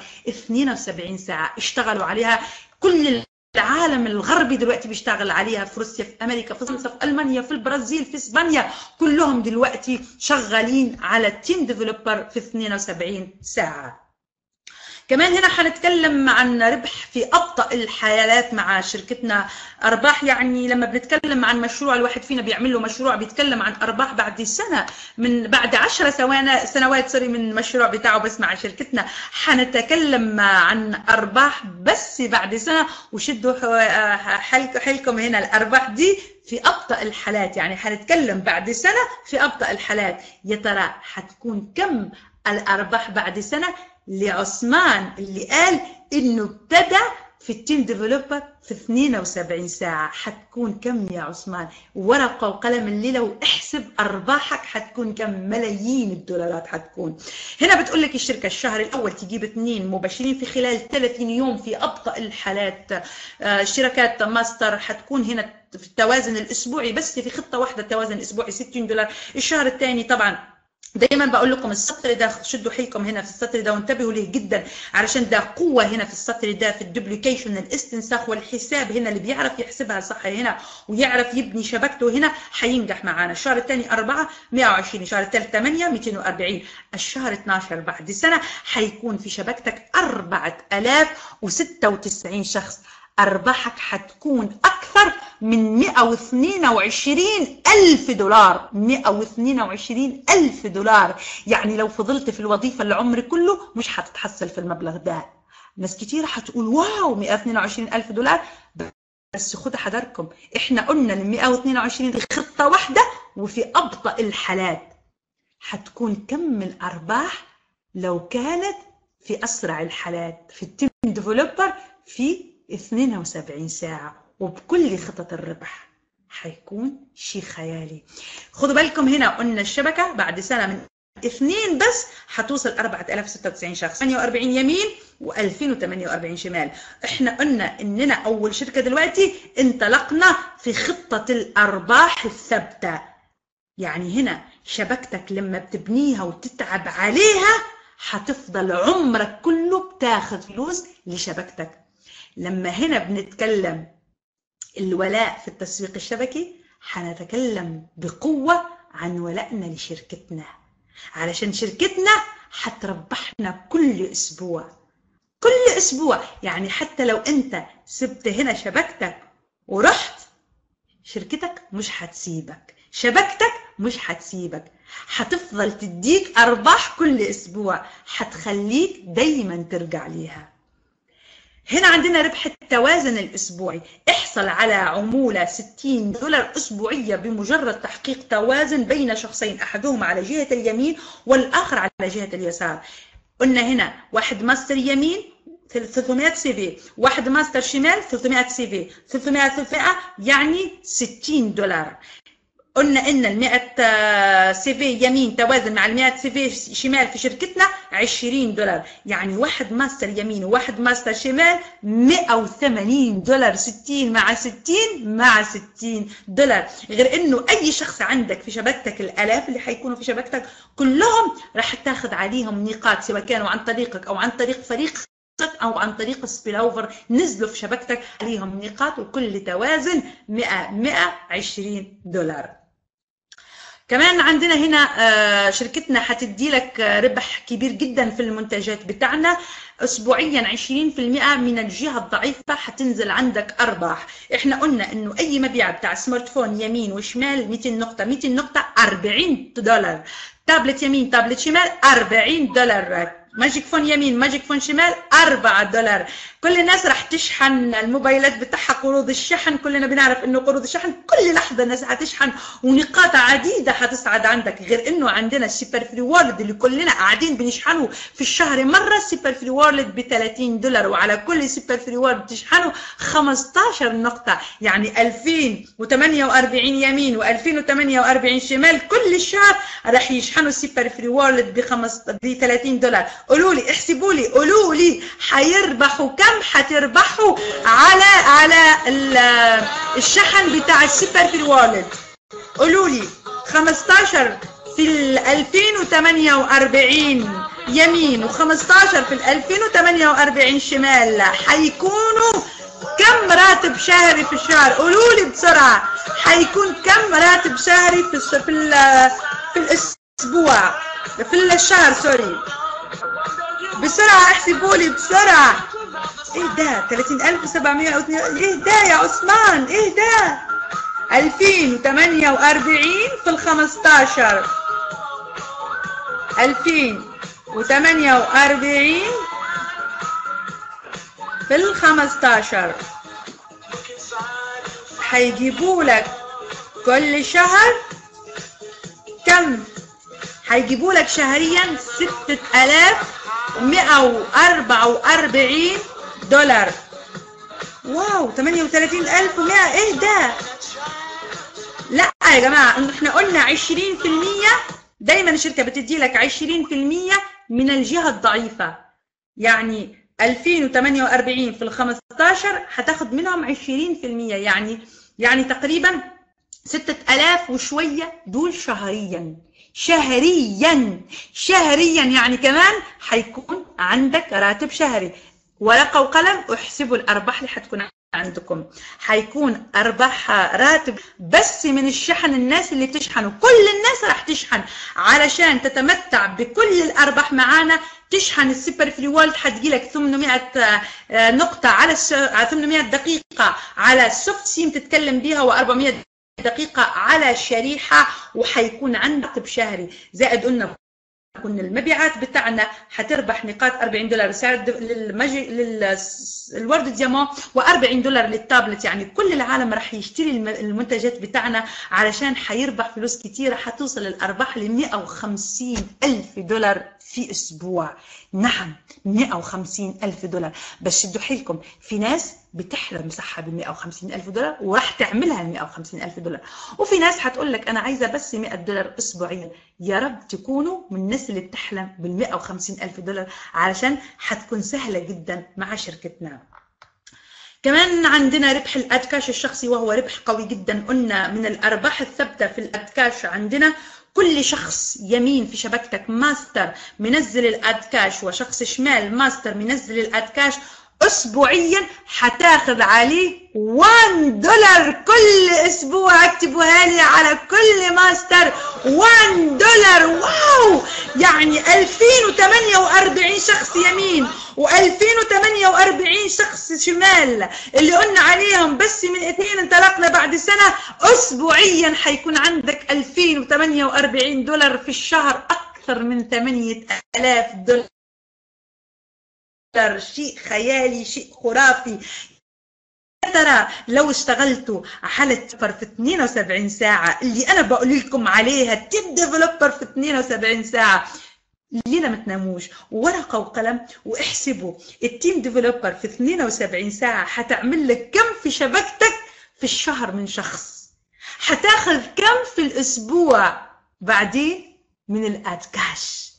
72 ساعة اشتغلوا عليها كل العالم الغربي دلوقتي بيشتغل عليها في روسيا في امريكا في فرنسا في المانيا في البرازيل في اسبانيا كلهم دلوقتي شغالين على التيم ديفلوبر في 72 ساعه كمان هنا حنتكلم عن ربح في ابطا الحالات مع شركتنا ارباح يعني لما بنتكلم عن مشروع الواحد فينا بيعمل له مشروع بيتكلم عن ارباح بعد سنه من بعد 10 سنوات سوري من المشروع بتاعه بس مع شركتنا حنتكلم عن ارباح بس بعد سنه وشدوا حيلكم هنا الارباح دي في ابطا الحالات يعني حنتكلم بعد سنه في ابطا الحالات يا ترى حتكون كم الارباح بعد سنه لعثمان اللي قال انه ابتدى في التيم ديفلوبر في 72 ساعة حتكون كم يا عثمان ورقة وقلم الليلة واحسب أرباحك حتكون كم ملايين الدولارات حتكون هنا بتقول لك الشركة الشهر الأول تجيب اثنين مباشرين في خلال 30 يوم في أبطأ الحالات شركات ماستر حتكون هنا في التوازن الأسبوعي بس في خطة واحدة التوازن الأسبوعي 60 دولار الشهر الثاني طبعا دايما بقول لكم السطر ده شدوا حيلكم هنا في السطر ده وانتبهوا ليه جدا علشان ده قوه هنا في السطر ده في الدوبليكيشن الاستنساخ والحساب هنا اللي بيعرف يحسبها صح هنا ويعرف يبني شبكته هنا حينجح معانا الشهر الثاني 4 120 الشهر الثالث 8 240 الشهر 12 بعد سنه حيكون في شبكتك 4096 شخص أرباحك حتكون أكثر من 122 ألف دولار 122 ألف دولار يعني لو فضلت في الوظيفة العمر كله مش حتتحصل في المبلغ ده ناس كتير حتقول واو 122 ألف دولار بس خد حذركم احنا قلنا ال 122 دي خطة واحدة وفي أبطأ الحالات حتكون كم الأرباح لو كانت في أسرع الحالات في التيم ديفلوبر في 72 ساعة وبكل خطط الربح حيكون شيء خيالي خدوا بالكم هنا قلنا الشبكة بعد سنة من اثنين بس حتوصل 4096 شخص 48 يمين و2048 شمال احنا قلنا اننا اول شركة دلوقتي انطلقنا في خطة الارباح الثابتة يعني هنا شبكتك لما بتبنيها وتتعب عليها حتفضل عمرك كله بتاخذ فلوس لشبكتك لما هنا بنتكلم الولاء في التسويق الشبكي حنتكلم بقوة عن ولائنا لشركتنا علشان شركتنا حتربحنا كل أسبوع كل أسبوع يعني حتى لو أنت سبت هنا شبكتك ورحت شركتك مش حتسيبك شبكتك مش حتسيبك حتفضل تديك أرباح كل أسبوع حتخليك دايما ترجع ليها هنا عندنا ربح التوازن الأسبوعي احصل على عمولة 60 دولار أسبوعية بمجرد تحقيق توازن بين شخصين أحدهما على جهة اليمين والآخر على جهة اليسار قلنا هنا واحد ماستر يمين 300 سي في واحد ماستر شمال 300 سي في 300 300 يعني 60 دولار قلنا ان ال 100 سي في يمين توازن مع ال 100 سي في شمال في شركتنا 20 دولار يعني واحد ماستر يمين وواحد ماستر شمال 180 دولار 60 مع 60 مع 60 دولار غير انه اي شخص عندك في شبكتك الالاف اللي حيكونوا في شبكتك كلهم راح تاخذ عليهم نقاط سواء كانوا عن طريقك او عن طريق فريق او عن طريق السبيل اوفر نزلوا في شبكتك عليهم نقاط وكل توازن 100 120 دولار كمان عندنا هنا شركتنا حتدي لك ربح كبير جدا في المنتجات بتاعنا اسبوعيا 20% من الجهه الضعيفه حتنزل عندك ارباح احنا قلنا انه اي مبيع بتاع سمارت فون يمين وشمال 200 نقطه 200 نقطه 40 دولار تابلت يمين تابلت شمال 40 دولار ماجيك فون يمين ماجيك فون شمال 4 دولار كل الناس راح تشحن الموبايلات بتاعها قروض الشحن كلنا بنعرف انه قروض الشحن كل لحظه الناس حتشحن ونقاط عديده حتصعد عندك غير انه عندنا السوبر فري وورلد اللي كلنا قاعدين بنشحنه في الشهر مره السوبر فري وورلد ب 30 دولار وعلى كل سوبر فري وورلد بتشحنه 15 نقطه يعني 2048 يمين و2048 شمال كل الشهر راح يشحنوا السوبر فري وورلد ب 30 دولار قولوا لي احسبوا لي قولوا لي حيربحوا كم حتربحوا على على الشحن بتاع السوبر في الوالد قولوا لي 15 في ال 2048 يمين و15 في ال 2048 شمال حيكونوا كم راتب شهري في الشهر قولوا لي بسرعه حيكون كم راتب شهري في في في الاسبوع في الشهر سوري بسرعة احسبوا لي بسرعة ايه ده 30702 ايه ده يا عثمان ايه ده 2048 في ال 15 2048 في ال 15 هيجيبوا لك كل شهر كم هيجيبوا لك شهريا 6144 دولار واو 38100 ايه ده لا يا جماعه احنا قلنا 20% دايما الشركه بتدي لك 20% من الجهه الضعيفه يعني 2048 في ال 15 هتاخد منهم 20% يعني يعني تقريبا 6000 وشويه دول شهريا شهريا شهريا يعني كمان حيكون عندك راتب شهري ورقه وقلم احسبوا الارباح اللي حتكون عندكم حيكون ارباح راتب بس من الشحن الناس اللي بتشحنوا كل الناس راح تشحن علشان تتمتع بكل الارباح معانا تشحن السوبر فري وولد حتجيلك 800 نقطة على 800 دقيقة على السوفت سيم تتكلم بيها و400 دقيقة على شريحة وحيكون عندك راتب شهري زائد قلنا كنا المبيعات بتاعنا حتربح نقاط 40 دولار سعر للمجي للورد ديامون و40 دولار للتابلت يعني كل العالم راح يشتري المنتجات بتاعنا علشان حيربح فلوس كتيره حتوصل الارباح ل 150 الف دولار في اسبوع نعم 150 الف دولار بس شدوا حيلكم في ناس بتحلم صح ب 150 الف دولار وراح تعملها ال 150 الف دولار وفي ناس حتقول لك انا عايزه بس 100 دولار اسبوعيا يا رب تكونوا من الناس اللي بتحلم بال 150 الف دولار علشان حتكون سهله جدا مع شركتنا كمان عندنا ربح الادكاش الشخصي وهو ربح قوي جدا قلنا من الارباح الثابته في الادكاش عندنا كل شخص يمين في شبكتك ماستر منزل الاد كاش وشخص شمال ماستر منزل الاد كاش اسبوعيا حتاخذ عليه 1 دولار كل اسبوع اكتبوها لي على كل ماستر 1 دولار واو يعني 2048 شخص يمين و2048 شخص شمال اللي قلنا عليهم بس من اثنين انطلقنا بعد سنة اسبوعيا حيكون عندك 2048 دولار في الشهر اكثر من 8000 دولار شيء خيالي شيء خرافي ترى لو اشتغلتوا على التبر في 72 ساعة اللي أنا بقول لكم عليها تيب ديفلوبر في 72 ساعة ليه ما تناموش ورقة وقلم واحسبوا التيم ديفلوبر في 72 ساعة هتعمل لك كم في شبكتك في الشهر من شخص هتاخذ كم في الأسبوع بعدين من الاد كاش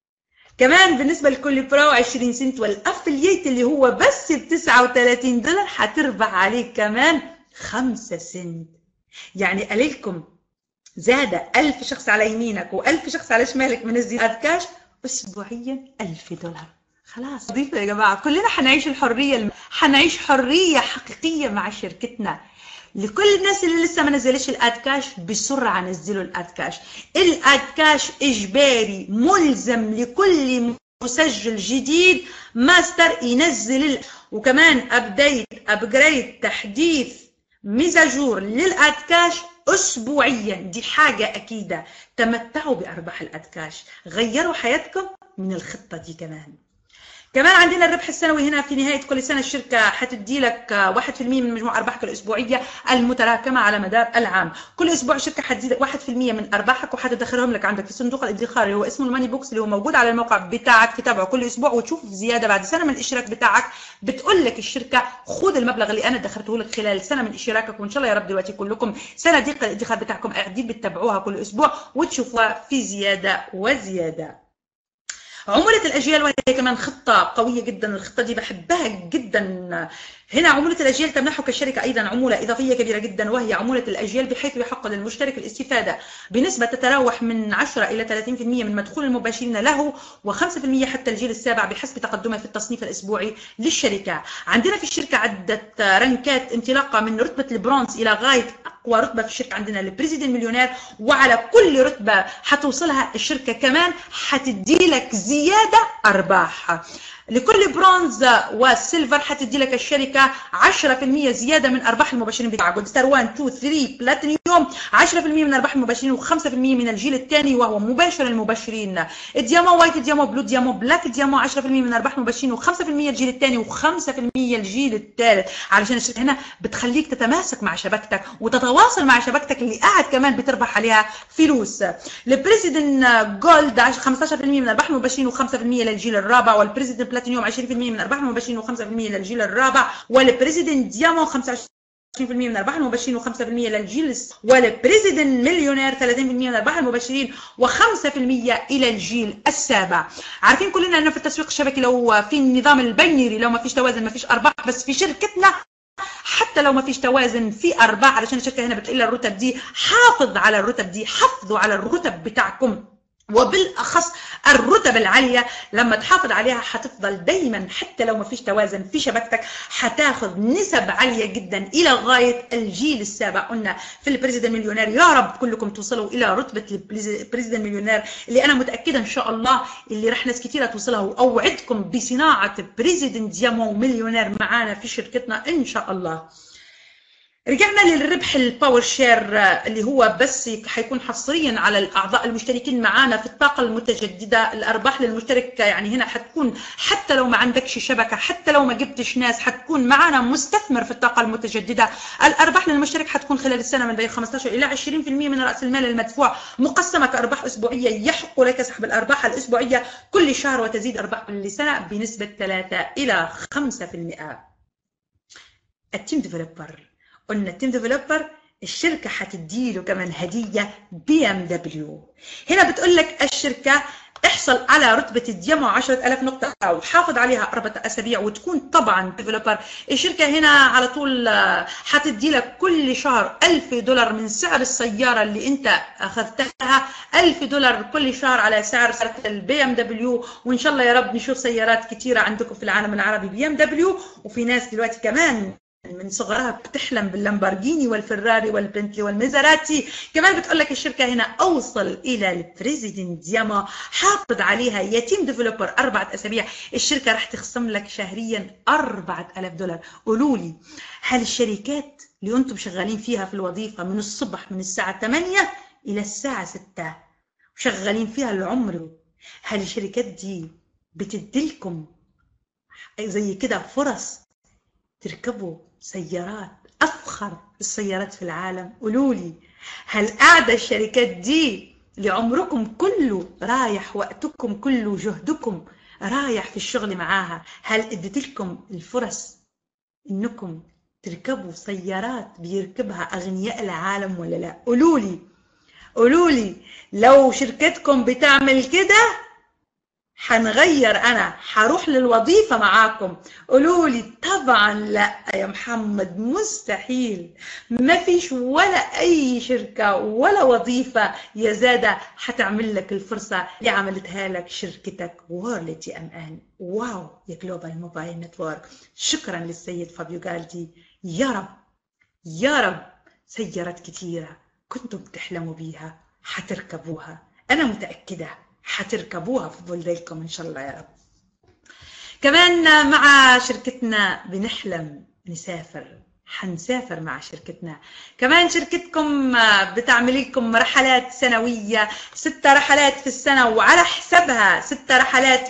كمان بالنسبه لكل برو 20 سنت والافلييت اللي هو بس ب 39 دولار هتربح عليه كمان 5 سنت يعني قليلكم زاد 1000 شخص على يمينك و1000 شخص على شمالك من الزيادات كاش اسبوعيا 1000 دولار خلاص ضيفوا يا جماعه كلنا حنعيش الحريه الم... حنعيش حريه حقيقيه مع شركتنا لكل الناس اللي لسه ما نزلش الاد كاش بسرعه نزلوا الاد كاش الاد كاش اجباري ملزم لكل مسجل جديد ماستر ينزل ال... وكمان ابديت ابجريد تحديث ميزاجور للاد كاش اسبوعيا دي حاجه اكيده تمتعوا بارباح الاد كاش غيروا حياتكم من الخطه دي كمان كمان عندنا الربح السنوي هنا في نهاية كل سنة الشركة حتدي لك 1% من مجموع أرباحك الأسبوعية المتراكمة على مدار العام كل أسبوع الشركة حتزيد لك 1% من أرباحك وحتدخلهم لك عندك في صندوق الادخار اللي هو اسمه الماني بوكس اللي هو موجود على الموقع بتاعك تتابعه كل أسبوع وتشوف زيادة بعد سنة من الاشتراك بتاعك بتقول لك الشركة خذ المبلغ اللي أنا دخرته لك خلال سنة من اشتراكك وإن شاء الله يا رب دلوقتي كلكم صناديق الادخار بتاعكم قاعدين بتتابعوها كل أسبوع وتشوفوها في زيادة وزيادة عمولة الأجيال وهي كمان خطة قوية جدا الخطة دي بحبها جدا هنا عمولة الأجيال تمنحك الشركة أيضا عمولة إضافية كبيرة جدا وهي عمولة الأجيال بحيث يحق للمشترك الاستفادة بنسبة تتراوح من 10 إلى 30% من مدخول المباشرين له و5% حتى الجيل السابع بحسب تقدمه في التصنيف الأسبوعي للشركة عندنا في الشركة عدة رنكات انطلاقة من رتبة البرونز إلى غاية اقوى رتبه في الشركه عندنا البريزيدنت مليونير وعلى كل رتبه حتوصلها الشركه كمان حتدي لك زياده ارباح لكل برونز وسيلفر حتدي لك الشركه 10% زياده من ارباح المباشرين بتاعك ستار 1 2 3 بلاتينيوم 10% من ارباح المباشرين و5% من الجيل الثاني وهو مباشر المباشرين الديامو وايت ديامو بلو ديامو بلاك ديامو 10% من ارباح المباشرين و5% الجيل الثاني و5% الجيل الثالث علشان الشركه هنا بتخليك تتماسك مع شبكتك وتتواصل مع شبكتك اللي قاعد كمان بتربح عليها فلوس البريزيدنت جولد 15% من ارباح المباشرين و5% للجيل الرابع والبريزيدنت بلاتينيوم 20% من ارباح المباشرين و5% للجيل الرابع والبريزيدنت ديامو 25 من ارباح المباشرين و5% للجيل والبريزيدنت مليونير 30% من ارباح المباشرين و5% الى الجيل السابع عارفين كلنا انه في التسويق الشبكي لو في النظام البينري لو ما فيش توازن ما فيش ارباح بس في شركتنا حتى لو ما فيش توازن في ارباح علشان الشركه هنا بتقل الرتب دي حافظ على الرتب دي حافظوا على الرتب بتاعكم وبالاخص الرتب العاليه لما تحافظ عليها هتفضل دايما حتى لو ما فيش توازن في شبكتك هتاخذ نسب عاليه جدا الى غايه الجيل السابع قلنا في البريزيدنت مليونير يا رب كلكم توصلوا الى رتبه البريزيدنت مليونير اللي انا متاكده ان شاء الله اللي راح ناس كثيره توصلها واوعدكم بصناعه بريزيدنت يامو مليونير معانا في شركتنا ان شاء الله رجعنا للربح الباور شير اللي هو بس حيكون حصريا على الاعضاء المشتركين معانا في الطاقه المتجدده الارباح للمشترك يعني هنا حتكون حتى لو ما عندكش شبكه حتى لو ما جبتش ناس حتكون معانا مستثمر في الطاقه المتجدده الارباح للمشترك حتكون خلال السنه من بين 15 الى 20% من راس المال المدفوع مقسمه كارباح اسبوعيه يحق لك سحب الارباح الاسبوعيه كل شهر وتزيد ارباح كل سنه بنسبه 3 الى 5% التيم ديفلوبر قلنا التيم ديفلوبر الشركه هتديله كمان هديه بي ام دبليو هنا بتقول لك الشركه احصل على رتبة الديمو 10000 نقطة وحافظ عليها أربعة أسابيع وتكون طبعا ديفلوبر الشركة هنا على طول آه، حتدي لك كل شهر 1000 دولار من سعر السيارة اللي أنت أخذتها 1000 دولار كل شهر على سعر سيارة البي ام دبليو وإن شاء الله يا رب نشوف سيارات كثيرة عندكم في العالم العربي بي ام دبليو وفي ناس دلوقتي كمان من صغرها بتحلم باللامبورجيني والفراري والبنتلي والميزراتي كمان بتقول لك الشركه هنا اوصل الى البريزيدنت دياما حافظ عليها يتيم ديفلوبر اربعه اسابيع الشركه راح تخصم لك شهريا 4000 دولار قولوا لي هل الشركات اللي انتم شغالين فيها في الوظيفه من الصبح من الساعه 8 الى الساعه 6 وشغالين فيها العمر هل الشركات دي بتديلكم زي كده فرص تركبوا سيارات افخر السيارات في العالم قولوا لي هل قاعده الشركات دي لعمركم كله رايح وقتكم كله جهدكم رايح في الشغل معاها هل اديت لكم الفرص انكم تركبوا سيارات بيركبها اغنياء العالم ولا لا قولوا لي قولوا لي لو شركتكم بتعمل كده حنغير انا حروح للوظيفة معاكم قولوا لي طبعا لا يا محمد مستحيل ما فيش ولا اي شركة ولا وظيفة يا زادة حتعمل لك الفرصة اللي عملتها لك شركتك وورلتي ام ان واو يا جلوبال موبايل نتورك شكرا للسيد فابيو جالدي يا رب يا رب سيارات كتيرة كنتم تحلموا بيها حتركبوها انا متأكدة حتركبوها في بلدانكم ان شاء الله يا رب كمان مع شركتنا بنحلم نسافر حنسافر مع شركتنا كمان شركتكم بتعمل لكم رحلات سنوية ستة رحلات في السنة وعلى حسابها ستة رحلات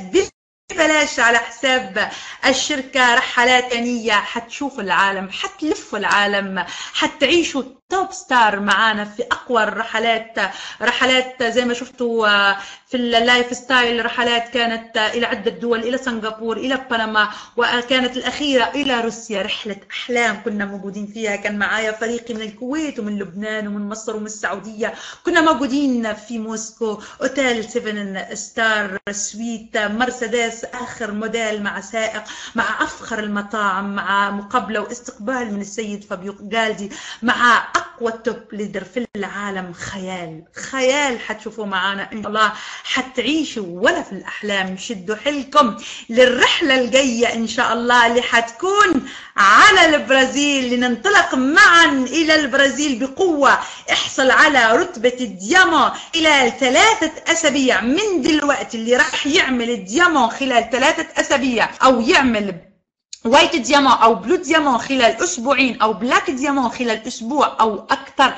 ببلاش على حساب الشركة رحلات ثانية حتشوفوا العالم حتلفوا العالم حتعيشوا توب ستار معانا في اقوى الرحلات رحلات زي ما شفتوا في اللايف ستايل رحلات كانت الى عده دول الى سنغافور الى بنما وكانت الاخيره الى روسيا رحله احلام كنا موجودين فيها كان معايا فريقي من الكويت ومن لبنان ومن مصر ومن السعوديه كنا موجودين في موسكو اوتيل 7 ستار سويت مرسيدس اخر موديل مع سائق مع افخر المطاعم مع مقابله واستقبال من السيد فابيو جالدي مع اقوى توب ليدر في العالم خيال خيال حتشوفوه معانا ان شاء الله حتعيشوا ولا في الاحلام شدوا حيلكم للرحله الجايه ان شاء الله اللي حتكون على البرازيل لننطلق معا الى البرازيل بقوه احصل على رتبه الديامون الى ثلاثه اسابيع من دلوقتي اللي راح يعمل الديامون خلال ثلاثه اسابيع او يعمل وايت ديامون او بلو ديامون خلال اسبوعين او بلاك ديامون خلال اسبوع او اكثر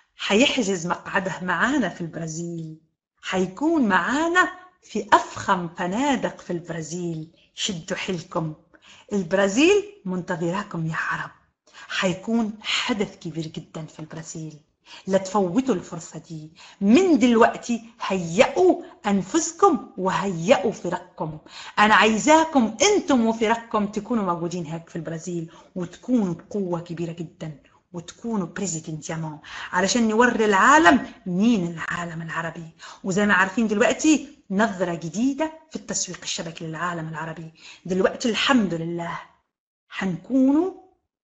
حيحجز مقعده معانا في البرازيل حيكون معانا في افخم فنادق في البرازيل شدوا حيلكم البرازيل منتظراكم يا عرب حيكون حدث كبير جدا في البرازيل لا تفوتوا الفرصة دي من دلوقتي هيئوا أنفسكم وهيئوا فرقكم أنا عايزاكم أنتم وفرقكم تكونوا موجودين هيك في البرازيل وتكونوا بقوة كبيرة جدا وتكونوا بريزيدنت يامان علشان نوري العالم مين العالم العربي وزي ما عارفين دلوقتي نظرة جديدة في التسويق الشبكي للعالم العربي دلوقتي الحمد لله حنكونوا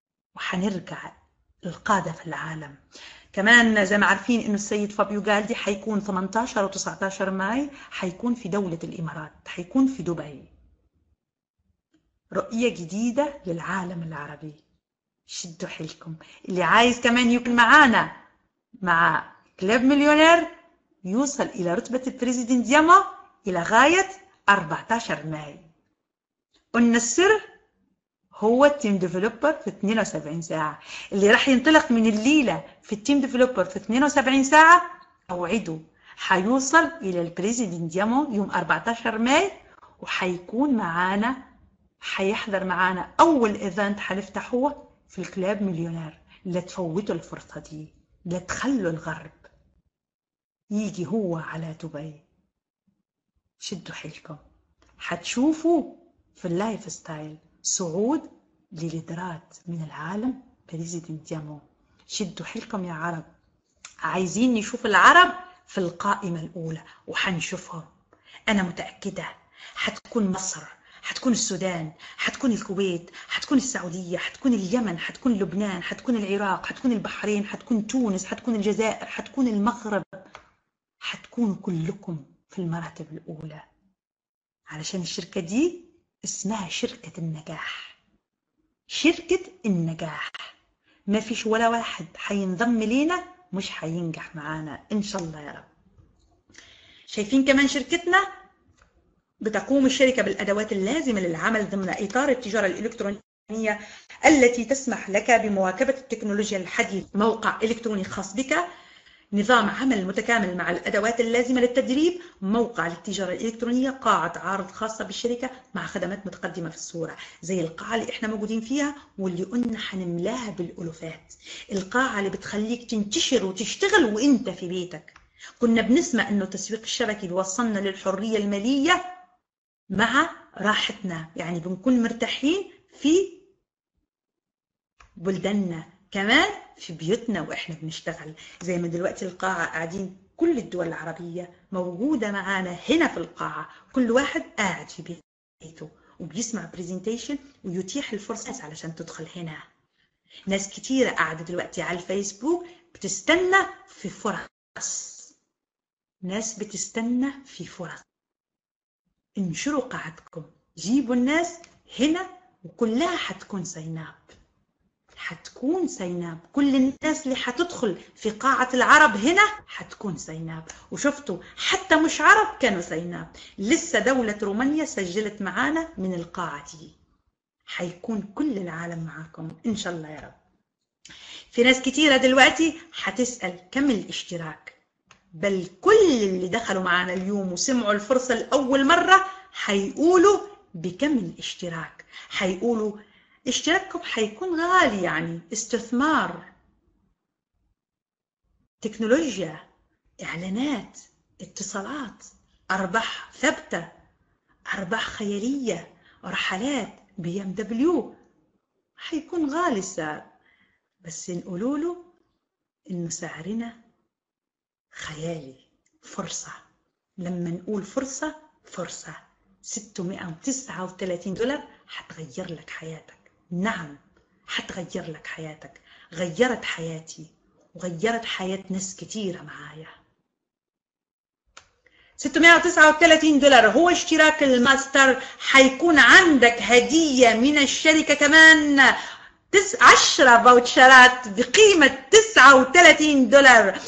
وحنرجع القادة في العالم كمان زي ما عارفين انه السيد فابيو جالدي حيكون 18 و 19 ماي حيكون في دولة الامارات حيكون في دبي رؤية جديدة للعالم العربي شدوا حيلكم اللي عايز كمان يكون معانا مع كلاب مليونير يوصل الى رتبة البريزيدنت دياما الى غاية 14 ماي قلنا السر هو التيم ديفلوبر في 72 ساعة اللي راح ينطلق من الليلة في التيم ديفلوبر في 72 ساعة أوعده حيوصل إلى البريزيدنت ديامو يوم 14 ماي وحيكون معانا حيحضر معانا أول إيفنت حنفتحه في الكلاب مليونير لا تفوتوا الفرصة دي لا تخلوا الغرب يجي هو على دبي شدوا حيلكم حتشوفوا في اللايف ستايل صعود لليدرات من العالم بريزيدنت ديامو شدوا حيلكم يا عرب عايزين نشوف العرب في القائمة الأولى وحنشوفهم أنا متأكدة حتكون مصر حتكون السودان حتكون الكويت حتكون السعودية حتكون اليمن حتكون لبنان حتكون العراق حتكون البحرين حتكون تونس حتكون الجزائر حتكون المغرب حتكونوا كلكم في المراتب الأولى علشان الشركة دي اسمها شركة النجاح شركة النجاح ما فيش ولا واحد حينضم لينا مش حينجح معانا إن شاء الله يا رب شايفين كمان شركتنا بتقوم الشركة بالأدوات اللازمة للعمل ضمن إطار التجارة الإلكترونية التي تسمح لك بمواكبة التكنولوجيا الحديثة موقع إلكتروني خاص بك نظام عمل متكامل مع الأدوات اللازمة للتدريب موقع للتجارة الإلكترونية قاعة عرض خاصة بالشركة مع خدمات متقدمة في الصورة زي القاعة اللي احنا موجودين فيها واللي قلنا حنملاها بالألوفات القاعة اللي بتخليك تنتشر وتشتغل وانت في بيتك كنا بنسمع انه التسويق الشبكي بيوصلنا للحرية المالية مع راحتنا يعني بنكون مرتاحين في بلداننا كمان في بيوتنا واحنا بنشتغل زي ما دلوقتي القاعة قاعدين كل الدول العربية موجودة معانا هنا في القاعة كل واحد قاعد في بيته وبيسمع برزنتيشن ويتيح الفرصة علشان تدخل هنا ناس كتيرة قاعدة دلوقتي على الفيسبوك بتستنى في فرص ناس بتستنى في فرص انشروا قاعدكم جيبوا الناس هنا وكلها حتكون سيناب حتكون سيناب كل الناس اللي حتدخل في قاعة العرب هنا حتكون سيناب وشفتوا حتى مش عرب كانوا سيناب لسه دولة رومانيا سجلت معانا من القاعة دي حيكون كل العالم معاكم إن شاء الله يا رب في ناس كتيرة دلوقتي حتسأل كم الاشتراك بل كل اللي دخلوا معانا اليوم وسمعوا الفرصة لأول مرة حيقولوا بكم الاشتراك حيقولوا اشتراككم حيكون غالي يعني استثمار تكنولوجيا اعلانات اتصالات ارباح ثابته ارباح خياليه رحلات بي ام دبليو حيكون غالي السعر بس نقولوا له انه سعرنا خيالي فرصه لما نقول فرصه فرصه 639 دولار حتغير لك حياتك نعم حتغير لك حياتك غيرت حياتي وغيرت حياة ناس كتيرة معايا 639 دولار هو اشتراك الماستر حيكون عندك هدية من الشركة كمان 10 فاوتشرات بقيمة 39 دولار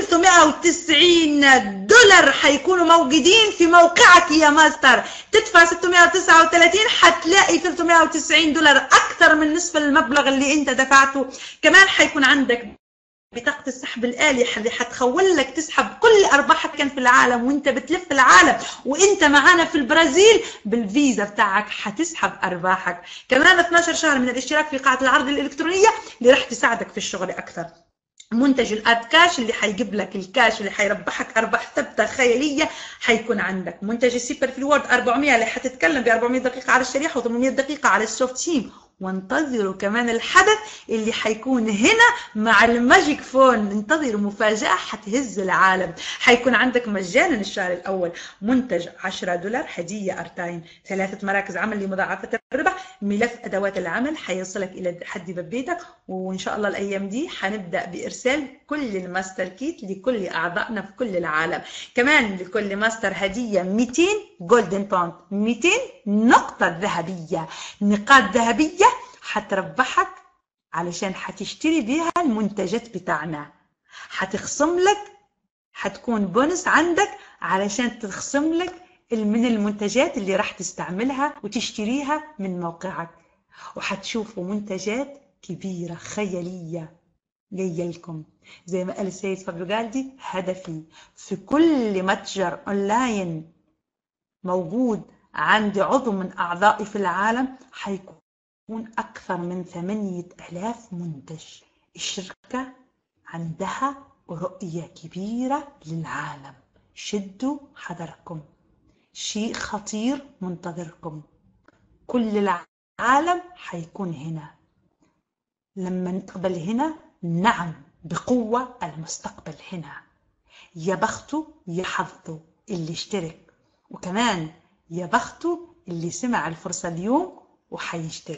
390 دولار حيكونوا موجودين في موقعك يا ماستر تدفع 639 حتلاقي 390 دولار أكثر من نصف المبلغ اللي أنت دفعته كمان حيكون عندك بطاقة السحب الآلي اللي حتخول لك تسحب كل أرباحك كان في العالم وانت بتلف العالم وانت معانا في البرازيل بالفيزا بتاعك حتسحب أرباحك كمان 12 شهر من الاشتراك في قاعة العرض الإلكترونية اللي راح تساعدك في الشغل أكثر منتج الاد كاش اللي حيجيب لك الكاش اللي حيربحك ارباح ثابته خياليه حيكون عندك منتج السيبر في الوورد 400 اللي حتتكلم ب 400 دقيقه على الشريحه و800 دقيقه على السوفت تيم وانتظروا كمان الحدث اللي حيكون هنا مع الماجيك فون انتظروا مفاجأة حتهز العالم حيكون عندك مجانا الشهر الأول منتج 10 دولار هدية أرتاين ثلاثة مراكز عمل لمضاعفة الربح ملف أدوات العمل حيصلك إلى حد باب بيتك وإن شاء الله الأيام دي حنبدأ بإرسال كل الماستر كيت لكل أعضائنا في كل العالم كمان لكل ماستر هدية 200 جولدن بوند 200 نقطة ذهبية نقاط ذهبية حتربحك علشان حتشتري بيها المنتجات بتاعنا حتخصم لك حتكون بونس عندك علشان تخصم لك من المنتجات اللي راح تستعملها وتشتريها من موقعك وحتشوفوا منتجات كبيرة خيالية جاية لكم زي ما قال السيد فابرو هدفي في كل متجر اونلاين موجود عند عضو من أعضائي في العالم حيكون أكثر من ثمانية ألاف منتج الشركة عندها رؤية كبيرة للعالم شدوا حذركم شيء خطير منتظركم كل العالم حيكون هنا لما نقبل هنا نعم بقوة المستقبل هنا يا بخته يا حظه اللي اشترك وكمان يا بخته اللي سمع الفرصة اليوم وحيشتري